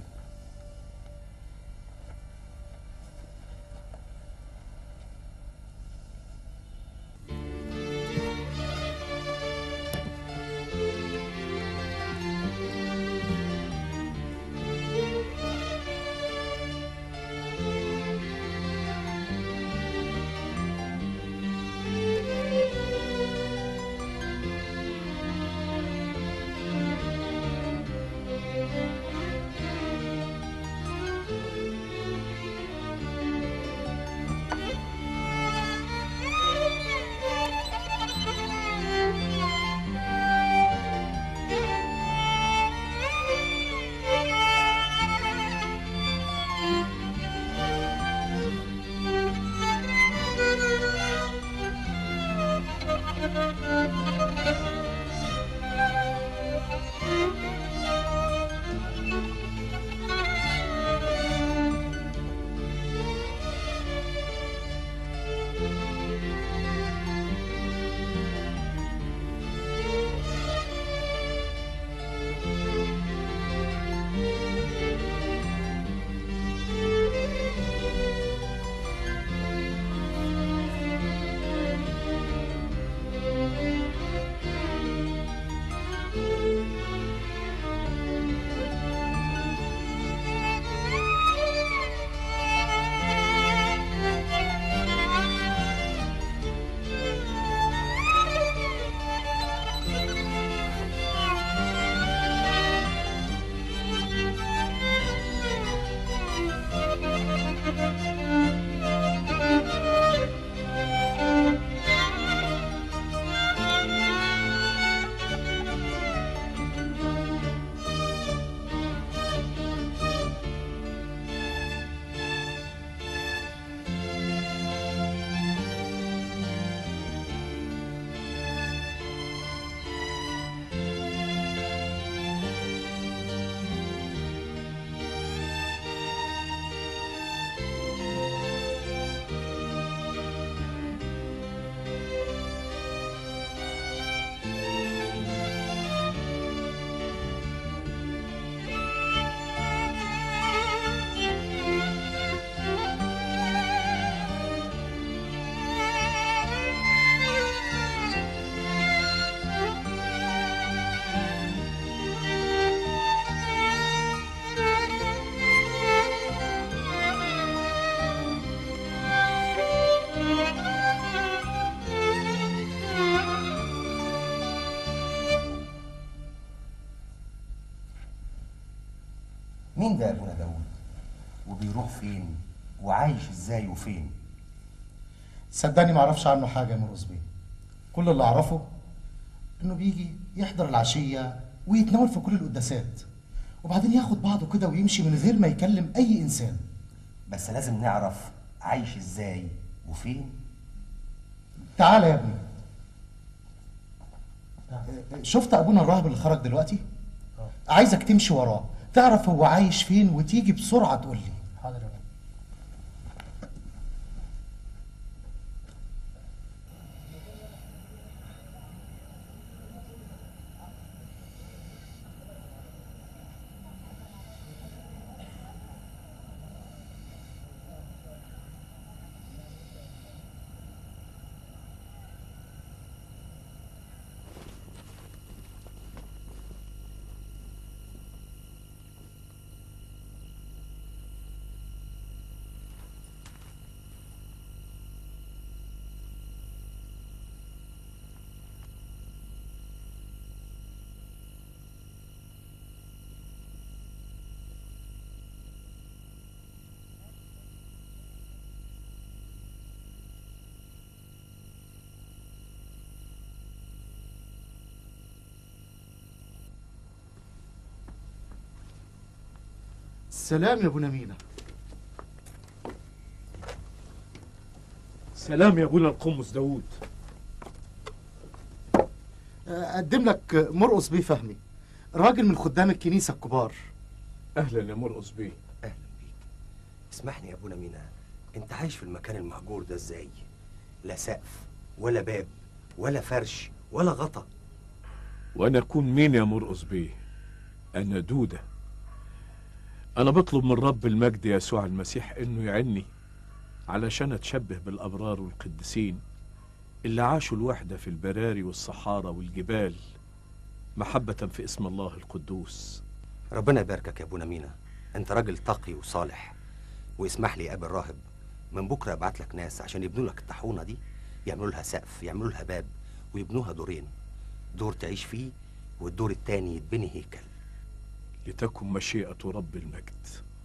مين ده ابونا داود وبيروح فين وعايش ازاي وفين صدقني ما اعرفش عنه حاجه يا مرقص بيه كل اللي اعرفه انه بيجي يحضر العشيه ويتناول في كل القداسات وبعدين ياخد بعضه كده ويمشي من غير ما يكلم اي انسان بس لازم نعرف عايش ازاي وفين تعالى يا ابني شفت ابونا الراهب اللي خرج دلوقتي عايزك تمشي وراه تعرف هو عايش فين وتيجي بسرعه تقول لي حاضر يا سلام يا ابونا مينا سلام يا ابونا القمص داوود اقدم لك مرقص بيه فهمي راجل من خدام الكنيسه الكبار اهلا يا مرقص بيه اسمح لي يا ابونا مينا انت عايش في المكان المهجور ده ازاي لا سقف ولا باب ولا فرش ولا غطا وانا اكون مين يا مرقص بيه انا دوده انا بطلب من رب المجد يسوع المسيح انه يعني علشان اتشبه بالابرار والقديسين اللي عاشوا الوحده في البراري والصحارى والجبال محبه في اسم الله القدوس ربنا يباركك يا ابونا مينا انت راجل تقي وصالح واسمح لي يا ابي الراهب من بكره ابعت لك ناس عشان يبنوا لك الطاحونه دي يعملوا لها سقف يعملوا لها باب ويبنوها دورين دور تعيش فيه والدور التاني يتبني هيكل لتكن مشيئه رب المجد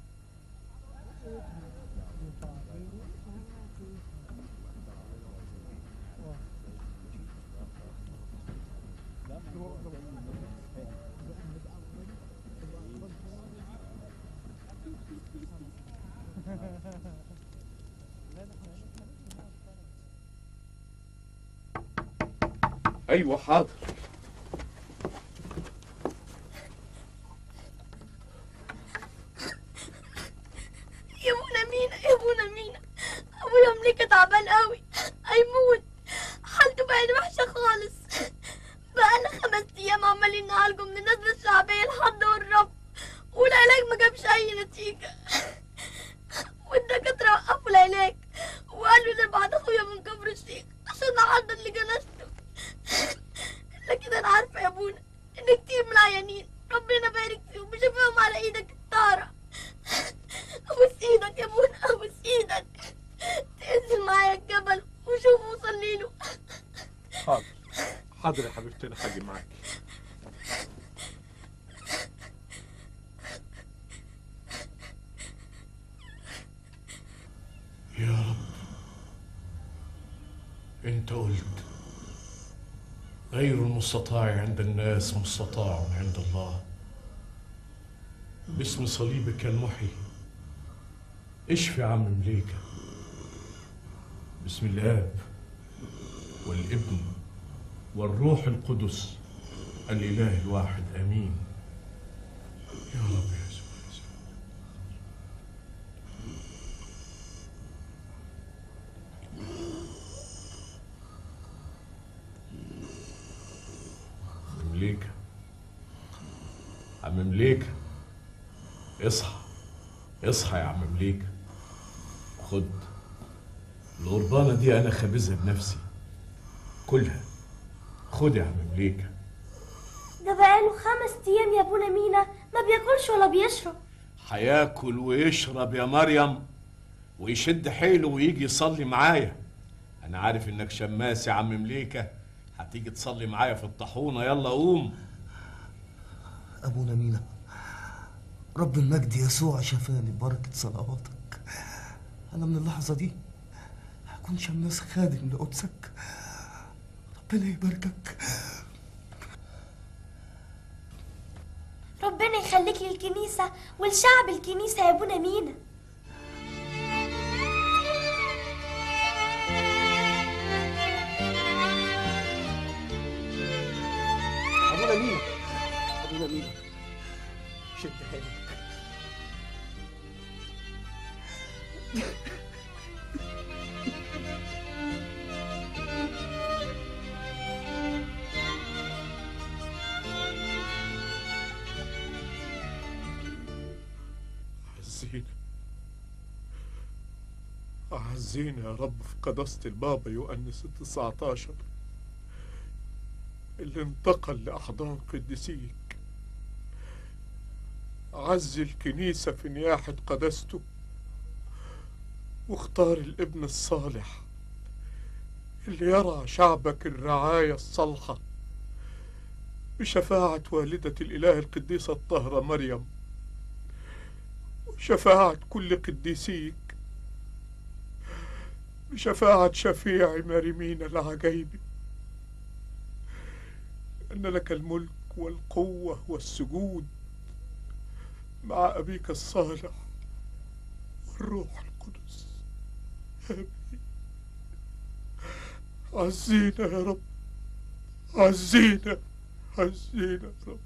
ايوه حاضر يا ابونا مينا يا ابونا مينا ابويا مليكة تعبان قوي هيموت حالته بقت وحشة خالص بقالنا خمس ايام عمالين نعالجه من النزلة الشعبية لحد والرب والعلاج ما جابش اي نتيجة والدكاترة وقفوا العلاج وقالوا نبعت اخويا من كفر الشيخ عشان نحضر لجنازته لكن انا عارفة يا ابونا ان كتير من العيانين ربنا بارك فيهم وشفاهم على ايدك الطاهرة ابوس ايدك يا ابونا ابوس ايدك تنزل معايا الجبل وشوف وصلي له حاضر حاضر يا حبيبتي انا هاجي معاك يا رب انت قلت غير المستطاع عند الناس مستطاع عند الله باسم صليبك المحيي اشفي عم مليكة بسم الاب والابن والروح القدس الاله الواحد امين يا رب يسوع عم مليكة عم مليكة اصحى اصحى يا عم مليكة خد الغربانة دي أنا خابزها بنفسي كلها خد يا عم مليكة ده بقاله خمس ايام يا ابونا مينا ما بياكلش ولا بيشرب هياكل ويشرب يا مريم ويشد حيله ويجي يصلي معايا أنا عارف إنك شماس يا عم مليكة هتيجي تصلي معايا في الطاحونة يلا قوم ابونا مينا رب المجد يسوع شفاني ببركة صلواتك أنا من اللحظة دي هكون شماس خادم لقدسك ربنا يباركك ربنا يخليك للكنيسة ولشعب الكنيسة يا ابونا مينا أبونا مين أبونا مين شد حيلك عزينا عزينا يا رب في قداسة البابا يؤنس التسعة عشر اللي انتقل لأحضان قديسيك عز الكنيسة في نياحة قداسته واختار الابن الصالح اللي يرعى شعبك الرعاية الصالحة بشفاعة والدة الإله القديسة الطاهرة مريم وشفاعة كل قديسيك بشفاعة شفيع مريمين العجيب أن لك الملك والقوة والسجود مع أبيك الصالح والروح القدس آمين عزينا يا رب عزينا عزينا يا رب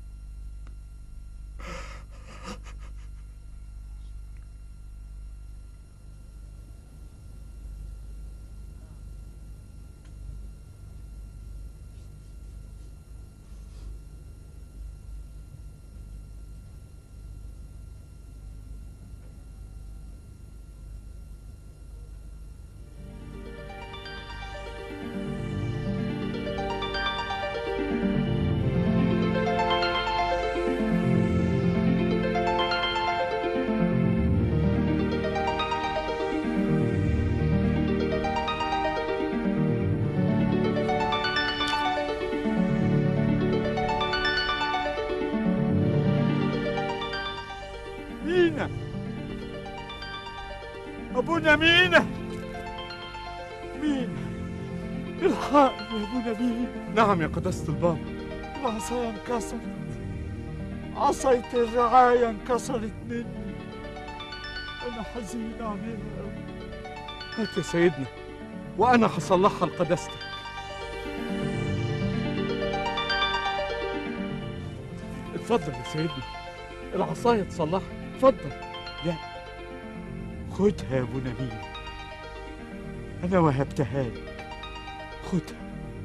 مينا أبونا مينا مينا الحقني يا أبونا مينا نعم يا قداسة البابا العصاية انكسرت عصاية الرعاية انكسرت مني أنا حزين عليها أوي هات يا سيدنا وأنا هصلحها لقداستك اتفضل يا سيدنا العصاية تصلحها اتفضل لا خدها يا أبونا مينا أنا وهبتها لك خدها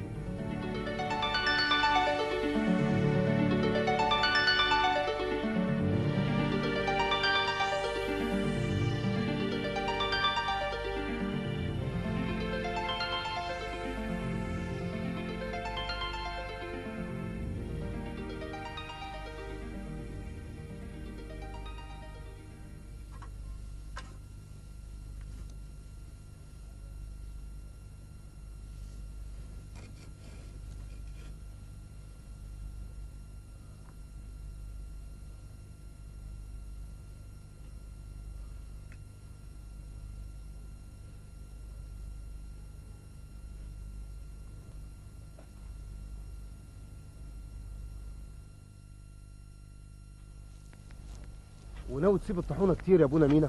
وناوي تسيب الطحونه كتير يا ابونا مينا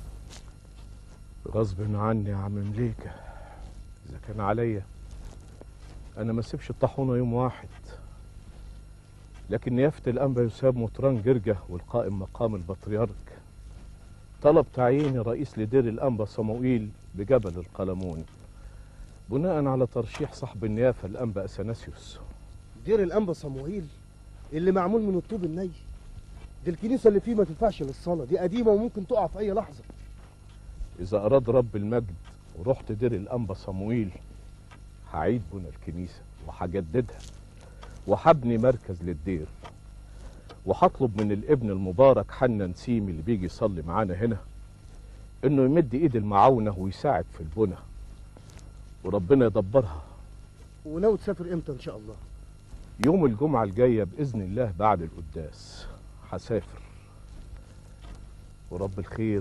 غصب عني يا عم مليكة إذا كان عليا أنا ما سيبش الطاحونة يوم واحد لكن نيافة الأنبا يساب مطران جرجة والقائم مقام البطريرك طلب تعييني رئيس لدير الأنبا صموئيل بجبل القلمون بناء على ترشيح صاحب النيافة الأنبا أثناسيوس دير الانبا صموئيل اللي معمول من الطوب الني دي الكنيسه اللي فيه ما تنفعش للصلاه دي قديمه وممكن تقع في اي لحظه إذا أراد رب المجد ورحت دير الأنبا صموئيل هعيد بنى الكنيسة وهجددها وهبني مركز للدير وهطلب من الابن المبارك حنا نسيم اللي بيجي يصلي معانا هنا انه يمد ايد المعاونة ويساعد في البنى وربنا يدبرها وناوي تسافر امتى ان شاء الله يوم الجمعة الجاية بإذن الله بعد القداس هسافر ورب الخير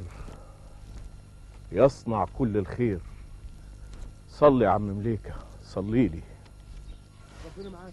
يصنع كل الخير صلي يا عم مليكة صلي لي ربنا معاك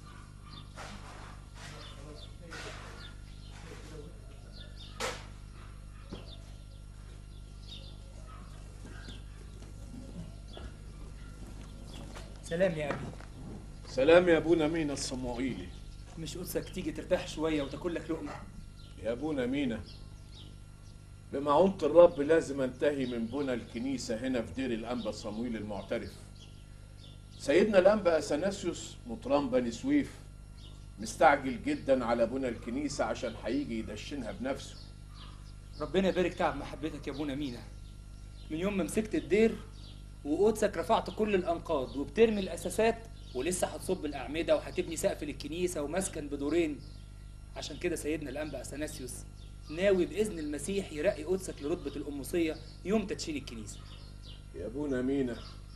سلام يا أبي سلام يا ابونا مينا الصموئيلي مش قدسك تيجي ترتاح شوية وتاكل لك لقمة يا ابونا مينا بمعونة الرب لازم انتهي من بنى الكنيسة هنا في دير الأنبا صمويل المعترف سيدنا الأنبا أثناسيوس مطران بني سويف مستعجل جدا على بنى الكنيسة عشان هيجي يدشنها بنفسه ربنا يبارك تعب محبتك يا ابونا مينا من يوم ما مسكت الدير وقدسك رفعت كل الأنقاض وبترمي الأساسات ولسه هتصب الأعمدة وهتبني سقف للكنيسة ومسكن بدورين عشان كده سيدنا الأنبا أثناسيوس ناوي بإذن المسيح يرقي قدسك لرتبة القمصية يوم تدشين الكنيسة يا ابونا مينا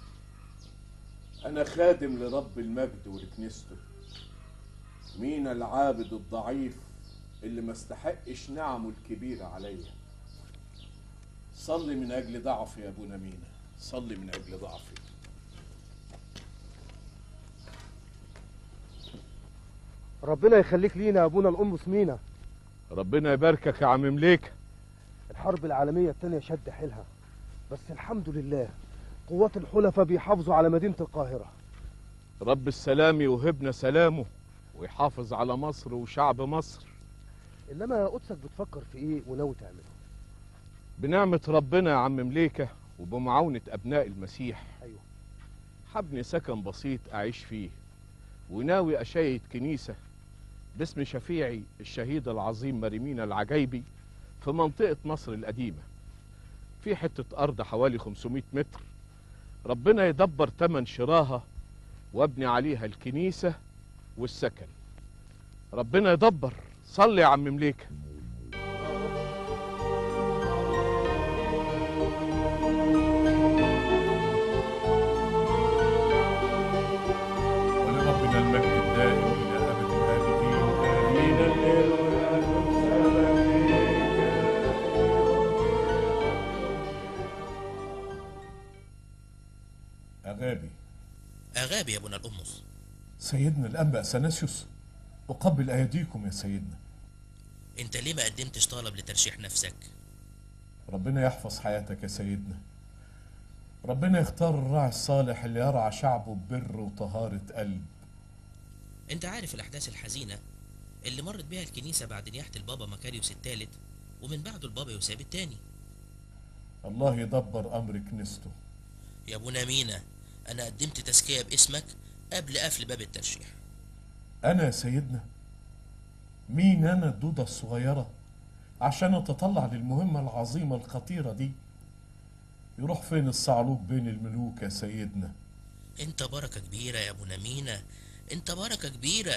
أنا خادم لرب المجد ولكنيسته مينا العابد الضعيف اللي ما استحقش نعمه الكبيرة عليا صلي من أجل ضعفي يا ابونا مينا صلي من أجل ضعفي ربنا يخليك لينا يا ابونا القمص مينا ربنا يباركك يا عم مليكة الحرب العالمية التانية شد حيلها بس الحمد لله قوات الحلفاء بيحافظوا على مدينة القاهرة رب السلام يوهبنا سلامه ويحافظ على مصر وشعب مصر انما قدسك بتفكر في ايه وناوي تعمله بنعمة ربنا يا عم مليكة وبمعاونة أبناء المسيح أيوه حبني سكن بسيط أعيش فيه وناوي أشيد كنيسة باسم شفيعي الشهيد العظيم مريمينا العجيبي في منطقة مصر القديمة في حتة أرض حوالي 500 متر ربنا يدبر تمن شراها وابني عليها الكنيسة والسكن ربنا يدبر صلي يا عم مليكه ولربنا المجد الدائم إلى أبد الآبدين آمين الليل أغابي أغابي يا ابونا القمص سيدنا الأنبا أثناسيوس أقبل أيديكم يا سيدنا انت ليه ما قدمتش طلب لترشيح نفسك ربنا يحفظ حياتك يا سيدنا ربنا يختار الراعي الصالح اللي يرعى شعبه ببر وطهارة قلب انت عارف الاحداث الحزينه اللي مرت بيها الكنيسه بعد نياحه البابا مكاريوس الثالث ومن بعده البابا يوساب الثاني الله يدبر أمر كنيسته يا ابونا مينا انا قدمت تزكيه باسمك قبل قفل باب الترشيح أنا يا سيدنا مين أنا الدودة الصغيرة عشان أتطلع للمهمة العظيمة الخطيرة دي يروح فين الصعلوك بين الملوك يا سيدنا انت بركه كبيره يا ابونا مينا انت بركه كبيره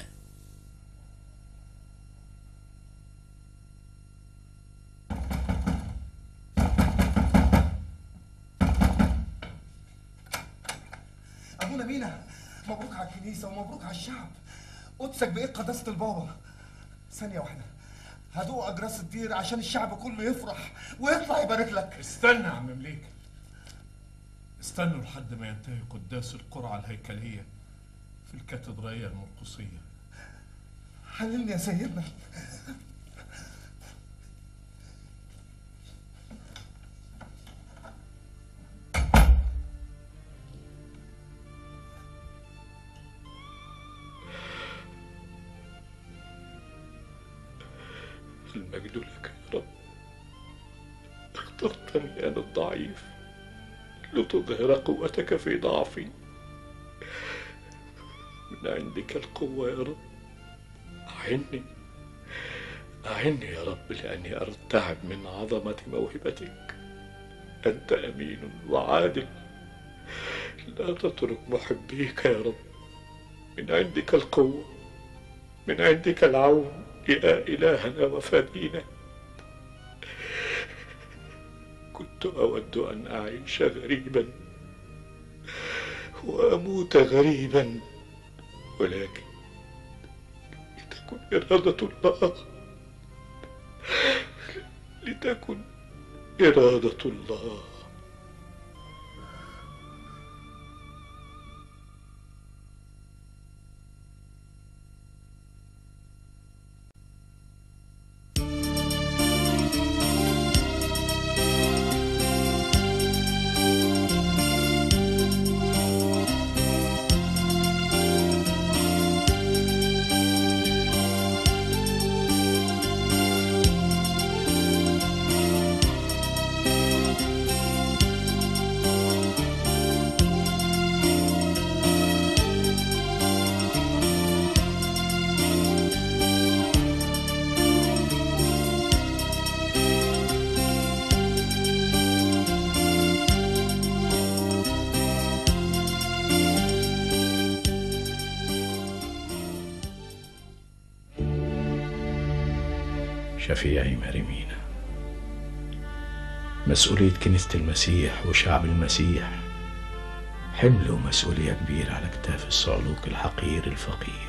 ابونا مينا مبروك على الكنيسة ومبروك على الشعب قدسك بقيت قداسة البابا ثانية واحدة هدوق أجراس الدير عشان الشعب كله يفرح ويطلع يبارك لك استنى يا عم مليك استنوا لحد ما ينتهي قداس القرعة الهيكلية في الكاتدرائية المرقسية حللني يا سيدنا المجد لك يا رب اخترتني أنا الضعيف لتظهر قوتك في ضعفي من عندك القوة يا رب أعني أعني يا رب لأني أرتعب من عظمة موهبتك أنت أمين وعادل لا تترك محبيك يا رب من عندك القوة من عندك العون يا إلهنا وفدينا كنت أود أن أعيش غريبا وأموت غريبا ولكن لتكن إرادة الله لتكن إرادة الله شفيعي مريمينا مسؤولية كنيسة المسيح وشعب المسيح حمل ومسؤولية كبيرة على كتاف الصعلوك الحقير الفقير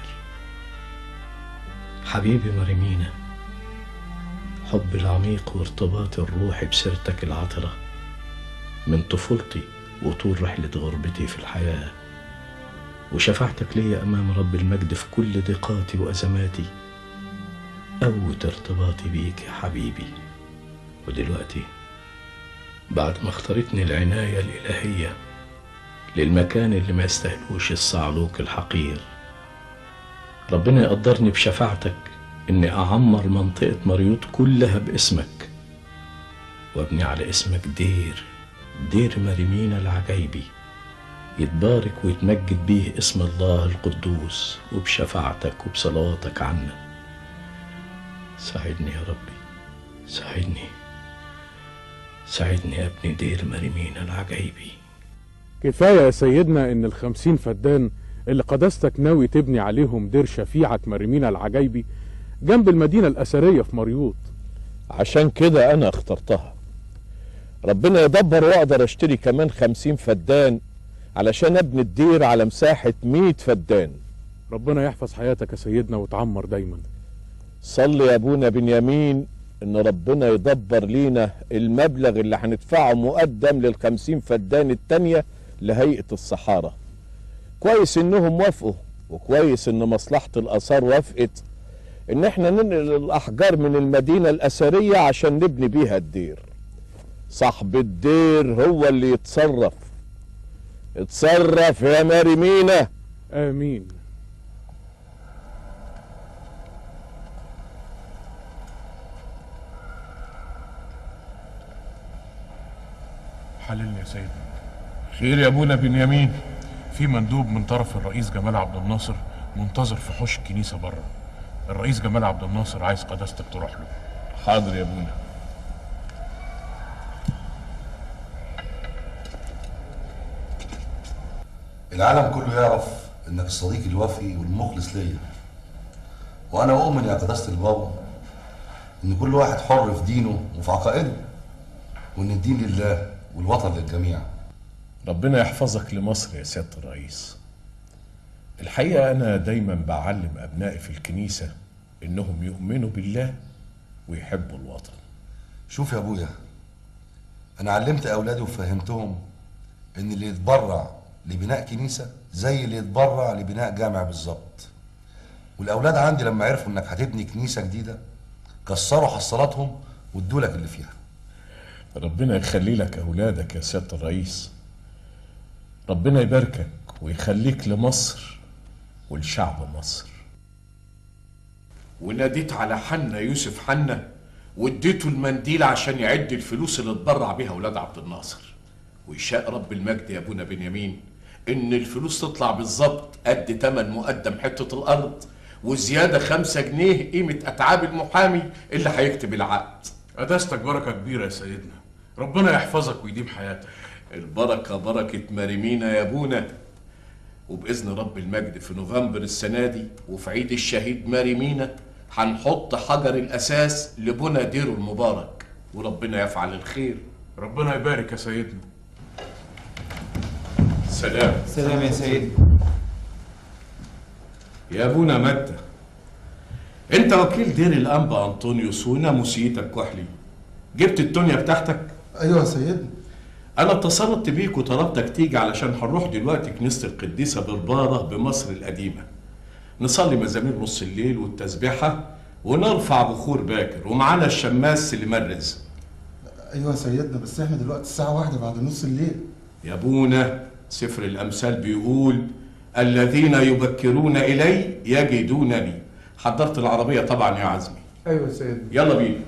حبيبي مريمينا حب العميق وارتباط الروحي بسيرتك العطرة من طفولتي وطول رحلة غربتي في الحياة وشفاعتك ليا أمام رب المجد في كل ضيقاتي وأزماتي قوت ارتباطي بيك يا حبيبي ودلوقتي بعد ما اختارتني العناية الإلهية للمكان اللي ما يستاهلوش الصعلوك الحقير ربنا يقدرني بشفاعتك إني أعمر منطقة مريوط كلها باسمك وابني على اسمك دير دير مريمينا العجايبي يتبارك ويتمجد بيه اسم الله القدوس وبشفاعتك وبصلواتك عنا ساعدني يا ربي ساعدني ساعدني يا ابني دير مريمينا العجايبي كفاية يا سيدنا إن الخمسين فدان اللي قداستك ناوي تبني عليهم دير شفيعك مريمينا العجايبي جنب المدينة الأثرية في مريوط عشان كده أنا اخترتها ربنا يدبر واقدر اشتري كمان خمسين فدان علشان ابني الدير على مساحة مية فدان ربنا يحفظ حياتك يا سيدنا وتعمر دايما صلي يا ابونا بنيامين ان ربنا يدبر لينا المبلغ اللي هندفعه مقدم للخمسين فدان التانية لهيئة الصحارى كويس انهم وافقوا وكويس ان مصلحة الاثار وافقت ان احنا ننقل الاحجار من المدينة الاثرية عشان نبني بيها الدير صاحب الدير هو اللي يتصرف اتصرف يا ماري مينا امين حللني يا سيدنا خير يا ابونا بنيامين في مندوب من طرف الرئيس جمال عبد الناصر منتظر في حوش الكنيسه بره الرئيس جمال عبد الناصر عايز قداستك تروح له حاضر يا ابونا العالم كله يعرف انك الصديق الوفي والمخلص ليا وانا اؤمن يا قداسه البابا ان كل واحد حر في دينه وفي عقائده وان الدين لله والوطن للجميع ربنا يحفظك لمصر يا سيادة الرئيس الحقيقة أنا دايما بعلم أبنائي في الكنيسة إنهم يؤمنوا بالله ويحبوا الوطن شوف يا ابويا انا علمت اولادي وفهمتهم ان اللي يتبرع لبناء كنيسه زي اللي يتبرع لبناء جامع بالظبط والاولاد عندي لما عرفوا انك هتبني كنيسه جديده كسروا حصالاتهم وادوا لك اللي فيها ربنا يخلي لك أولادك يا سيادة الرئيس ربنا يباركك ويخليك لمصر ولشعب مصر وناديت على حنا يوسف حنا واديته المنديل عشان يعد الفلوس اللي اتبرع بيها ولاد عبد الناصر ويشاء رب المجد يا ابونا بنيامين ان الفلوس تطلع بالظبط قد تمن مقدم حته الارض وزياده خمسة جنيه قيمه اتعاب المحامي اللي هيكتب العقد قداستك بركه كبيره يا سيدنا ربنا يحفظك ويديم حياتك البركه بركه مريمينا يا ابونا وباذن رب المجد في نوفمبر السنه دي وفي عيد الشهيد ماري مينا هنحط حجر الاساس لبنى ديره المبارك وربنا يفعل الخير ربنا يبارك يا سيدنا سلام سلام يا سيدي يا ابونا متى انت وكيل دير الانبا انطونيوس وناموسيتك كحلي جبت الدنيا بتاعتك ايوه يا سيدنا انا اتصلت بيك وطلبتك تيجي علشان هنروح دلوقتي كنيسه القديسه برباره بمصر القديمه نصلي مزامير نص الليل والتسبيحه ونرفع بخور باكر ومعانا الشماس اللي مرز ايوه يا سيدنا بس احنا دلوقتي الساعه واحدة بعد نص الليل يا ابونا سفر الامثال بيقول الذين يبكرون الي يجدونني حضرت العربيه طبعا يا عزمي ايوه يا سيدنا يلا بينا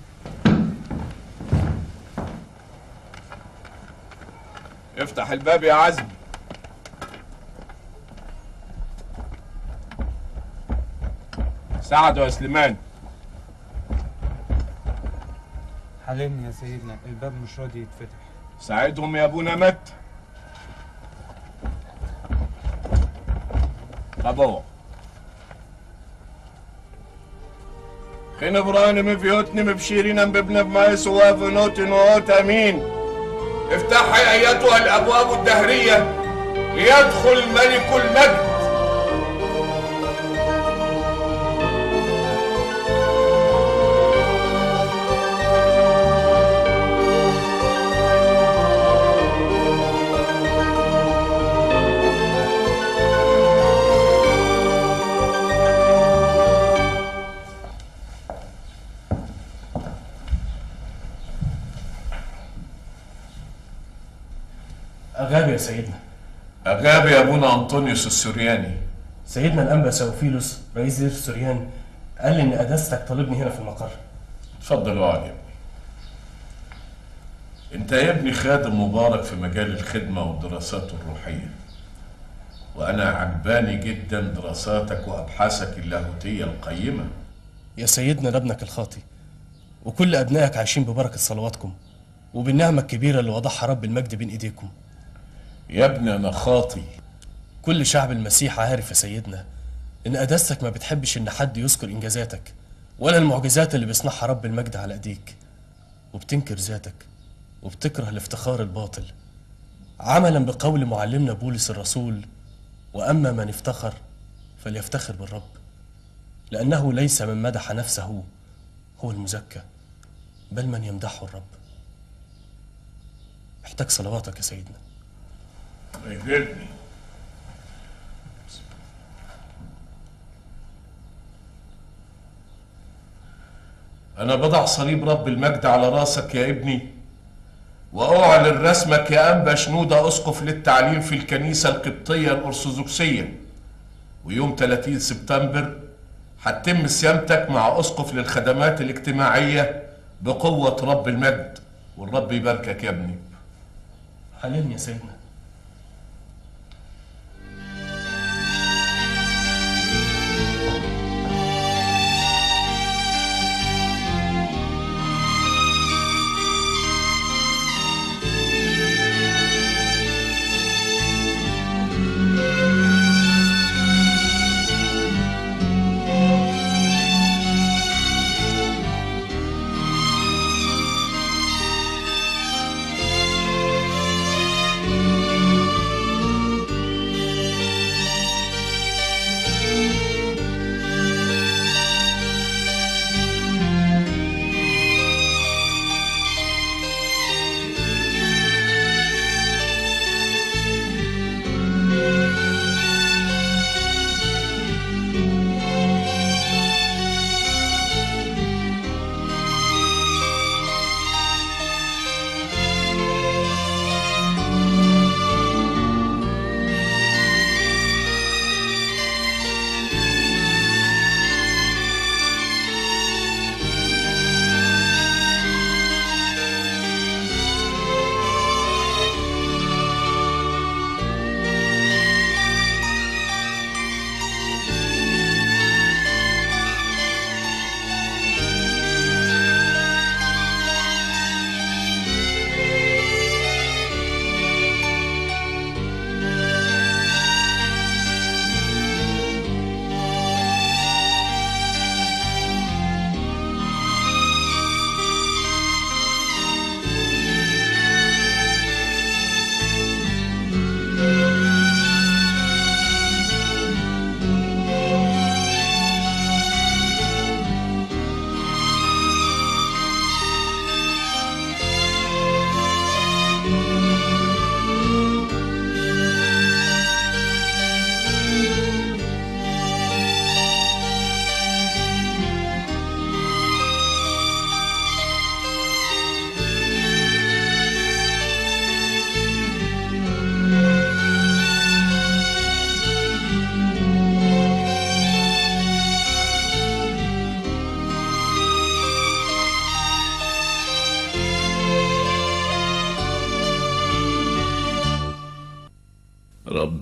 افتح الباب يا عزمي ساعدوا يا سليمان حلمني يا سيدنا الباب مش راضي يتفتح ساعدهم يا ابونا مت طبعا خين برانم فيوتنم بشيرين بابن بمايس وافنوت نوت امين افتحي ايتها الابواب الدهريه ليدخل ملك المجد أغاب يا سيدنا أغاب يا أبونا أنطونيوس السورياني سيدنا الأنبا سوفيلوس رئيس دير السوريان قال لي إن قداستك طالبني هنا في المقر اتفضل اقعد يا ابني انت يا ابني خادم مبارك في مجال الخدمة والدراسات الروحية وانا عجباني جدا دراساتك وابحاثك اللاهوتية القيمة يا سيدنا لابنك الخاطي وكل أبنائك عايشين ببركة صلواتكم وبالنعمة الكبيرة اللي وضعها رب المجد بين إيديكم يا ابني أنا خاطي كل شعب المسيح عارف يا سيدنا إن قداستك ما بتحبش إن حد يذكر إنجازاتك ولا المعجزات اللي بيصنعها رب المجد على إيديك وبتنكر ذاتك وبتكره الافتخار الباطل عملا بقول معلمنا بولس الرسول وأما من افتخر فليفتخر بالرب لأنه ليس من مدح نفسه هو المزكى بل من يمدحه الرب محتاج صلواتك يا سيدنا يجلني أنا بضع صليب رب المجد على راسك يا ابني وأعلن رسمك يا أنبا شنودة أسقف للتعليم في الكنيسة القبطية الأرثوذكسية ويوم 30 سبتمبر هتتم صيامتك مع أسقف للخدمات الاجتماعية بقوة رب المجد والرب يباركك يا ابني حلمني يا سيدنا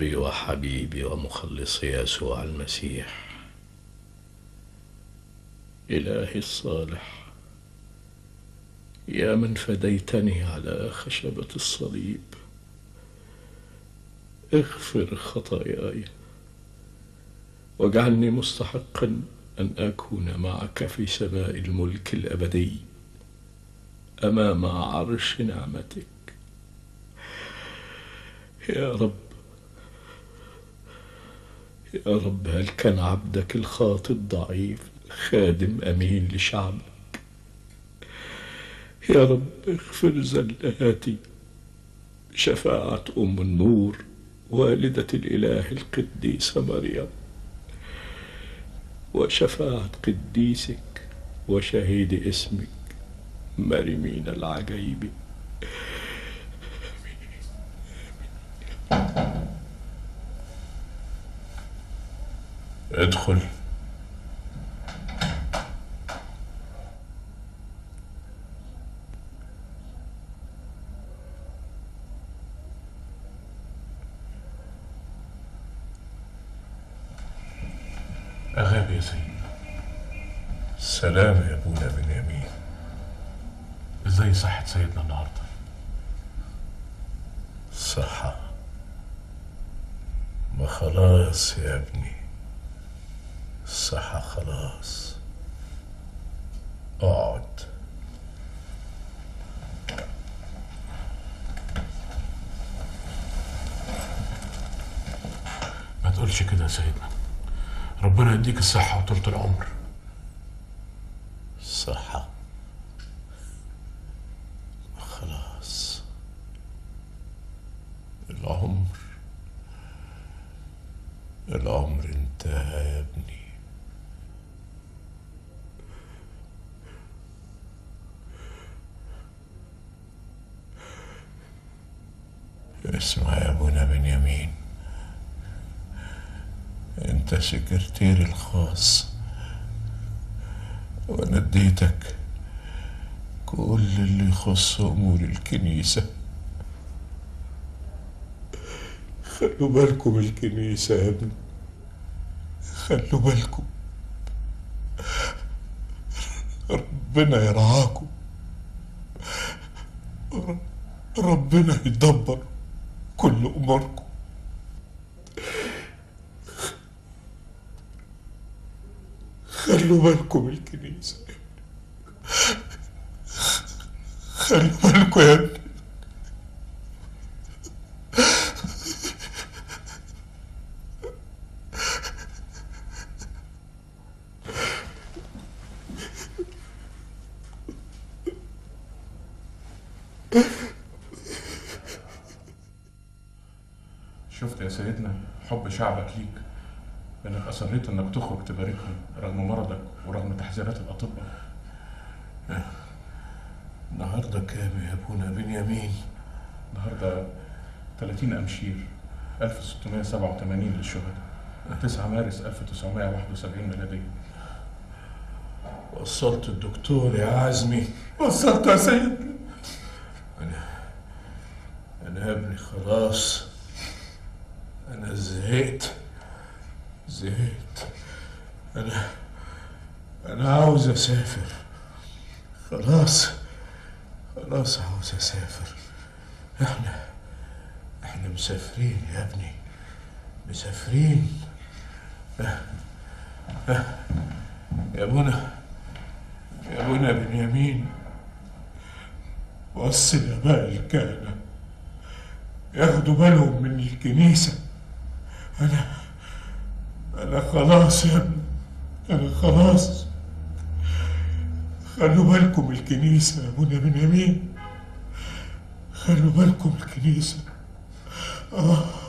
ربي وحبيبي ومخلصي يسوع المسيح إلهي الصالح يا من فديتني على خشبة الصليب اغفر خطاياي واجعلني مستحقا أن أكون معك في سماء الملك الأبدي أمام عرش نعمتك يا رب يا رب هل كان عبدك الخاطئ الضعيف خادم أمين لشعبك يا رب اغفر زلاتي شفاعة أم النور والدة الإله القديسة مريم وشفاعة قديسك وشهيد اسمك مريمين العجيب ادخل أغاب يا سيدنا سلام يا أبونا بنيامين إزاي صحة سيدنا النهاردة صحة ما خلاص يا ابني الصحة خلاص اقعد ما تقولش كده يا سيدنا ربنا يديك الصحة وطولة العمر صحة خلاص العمر العمر انتهى يا ابني اسمع يا ابونا بنيامين انت سكرتيري الخاص وانا اديتك كل اللي يخص امور الكنيسة خلوا بالكم من الكنيسة يا ابني خلوا بالكم ربنا يرعاكم ر- ربنا يدبر كل اموركم خلوا بالكم من الكنيسة خلوا بالكم يا ابني شفت يا سيدنا حب شعبك ليك انك اصريت انك تخرج تباركهم رغم مرضك ورغم تحذيرات الاطباء النهارده كام يا ابونا بنيامين النهارده 30 امشير 1687 للشهداء 9 مارس 1971 ميلادية وصلت الدكتور يا عزمي وصلت يا سيد انا انا يا ابني خلاص انا زهقت زهقت انا انا عاوز اسافر خلاص خلاص عاوز اسافر احنا احنا مسافرين يا ابني مسافرين اه اه يا ابونا يا ابونا بنيامين وصي الاباء الكهنه ياخدوا بالهم من الكنيسه انا انا خلاص يا ابني انا خلاص خلوا بالكم من الكنيسه يا ابونا بنيامين خلوا بالكم من الكنيسه اه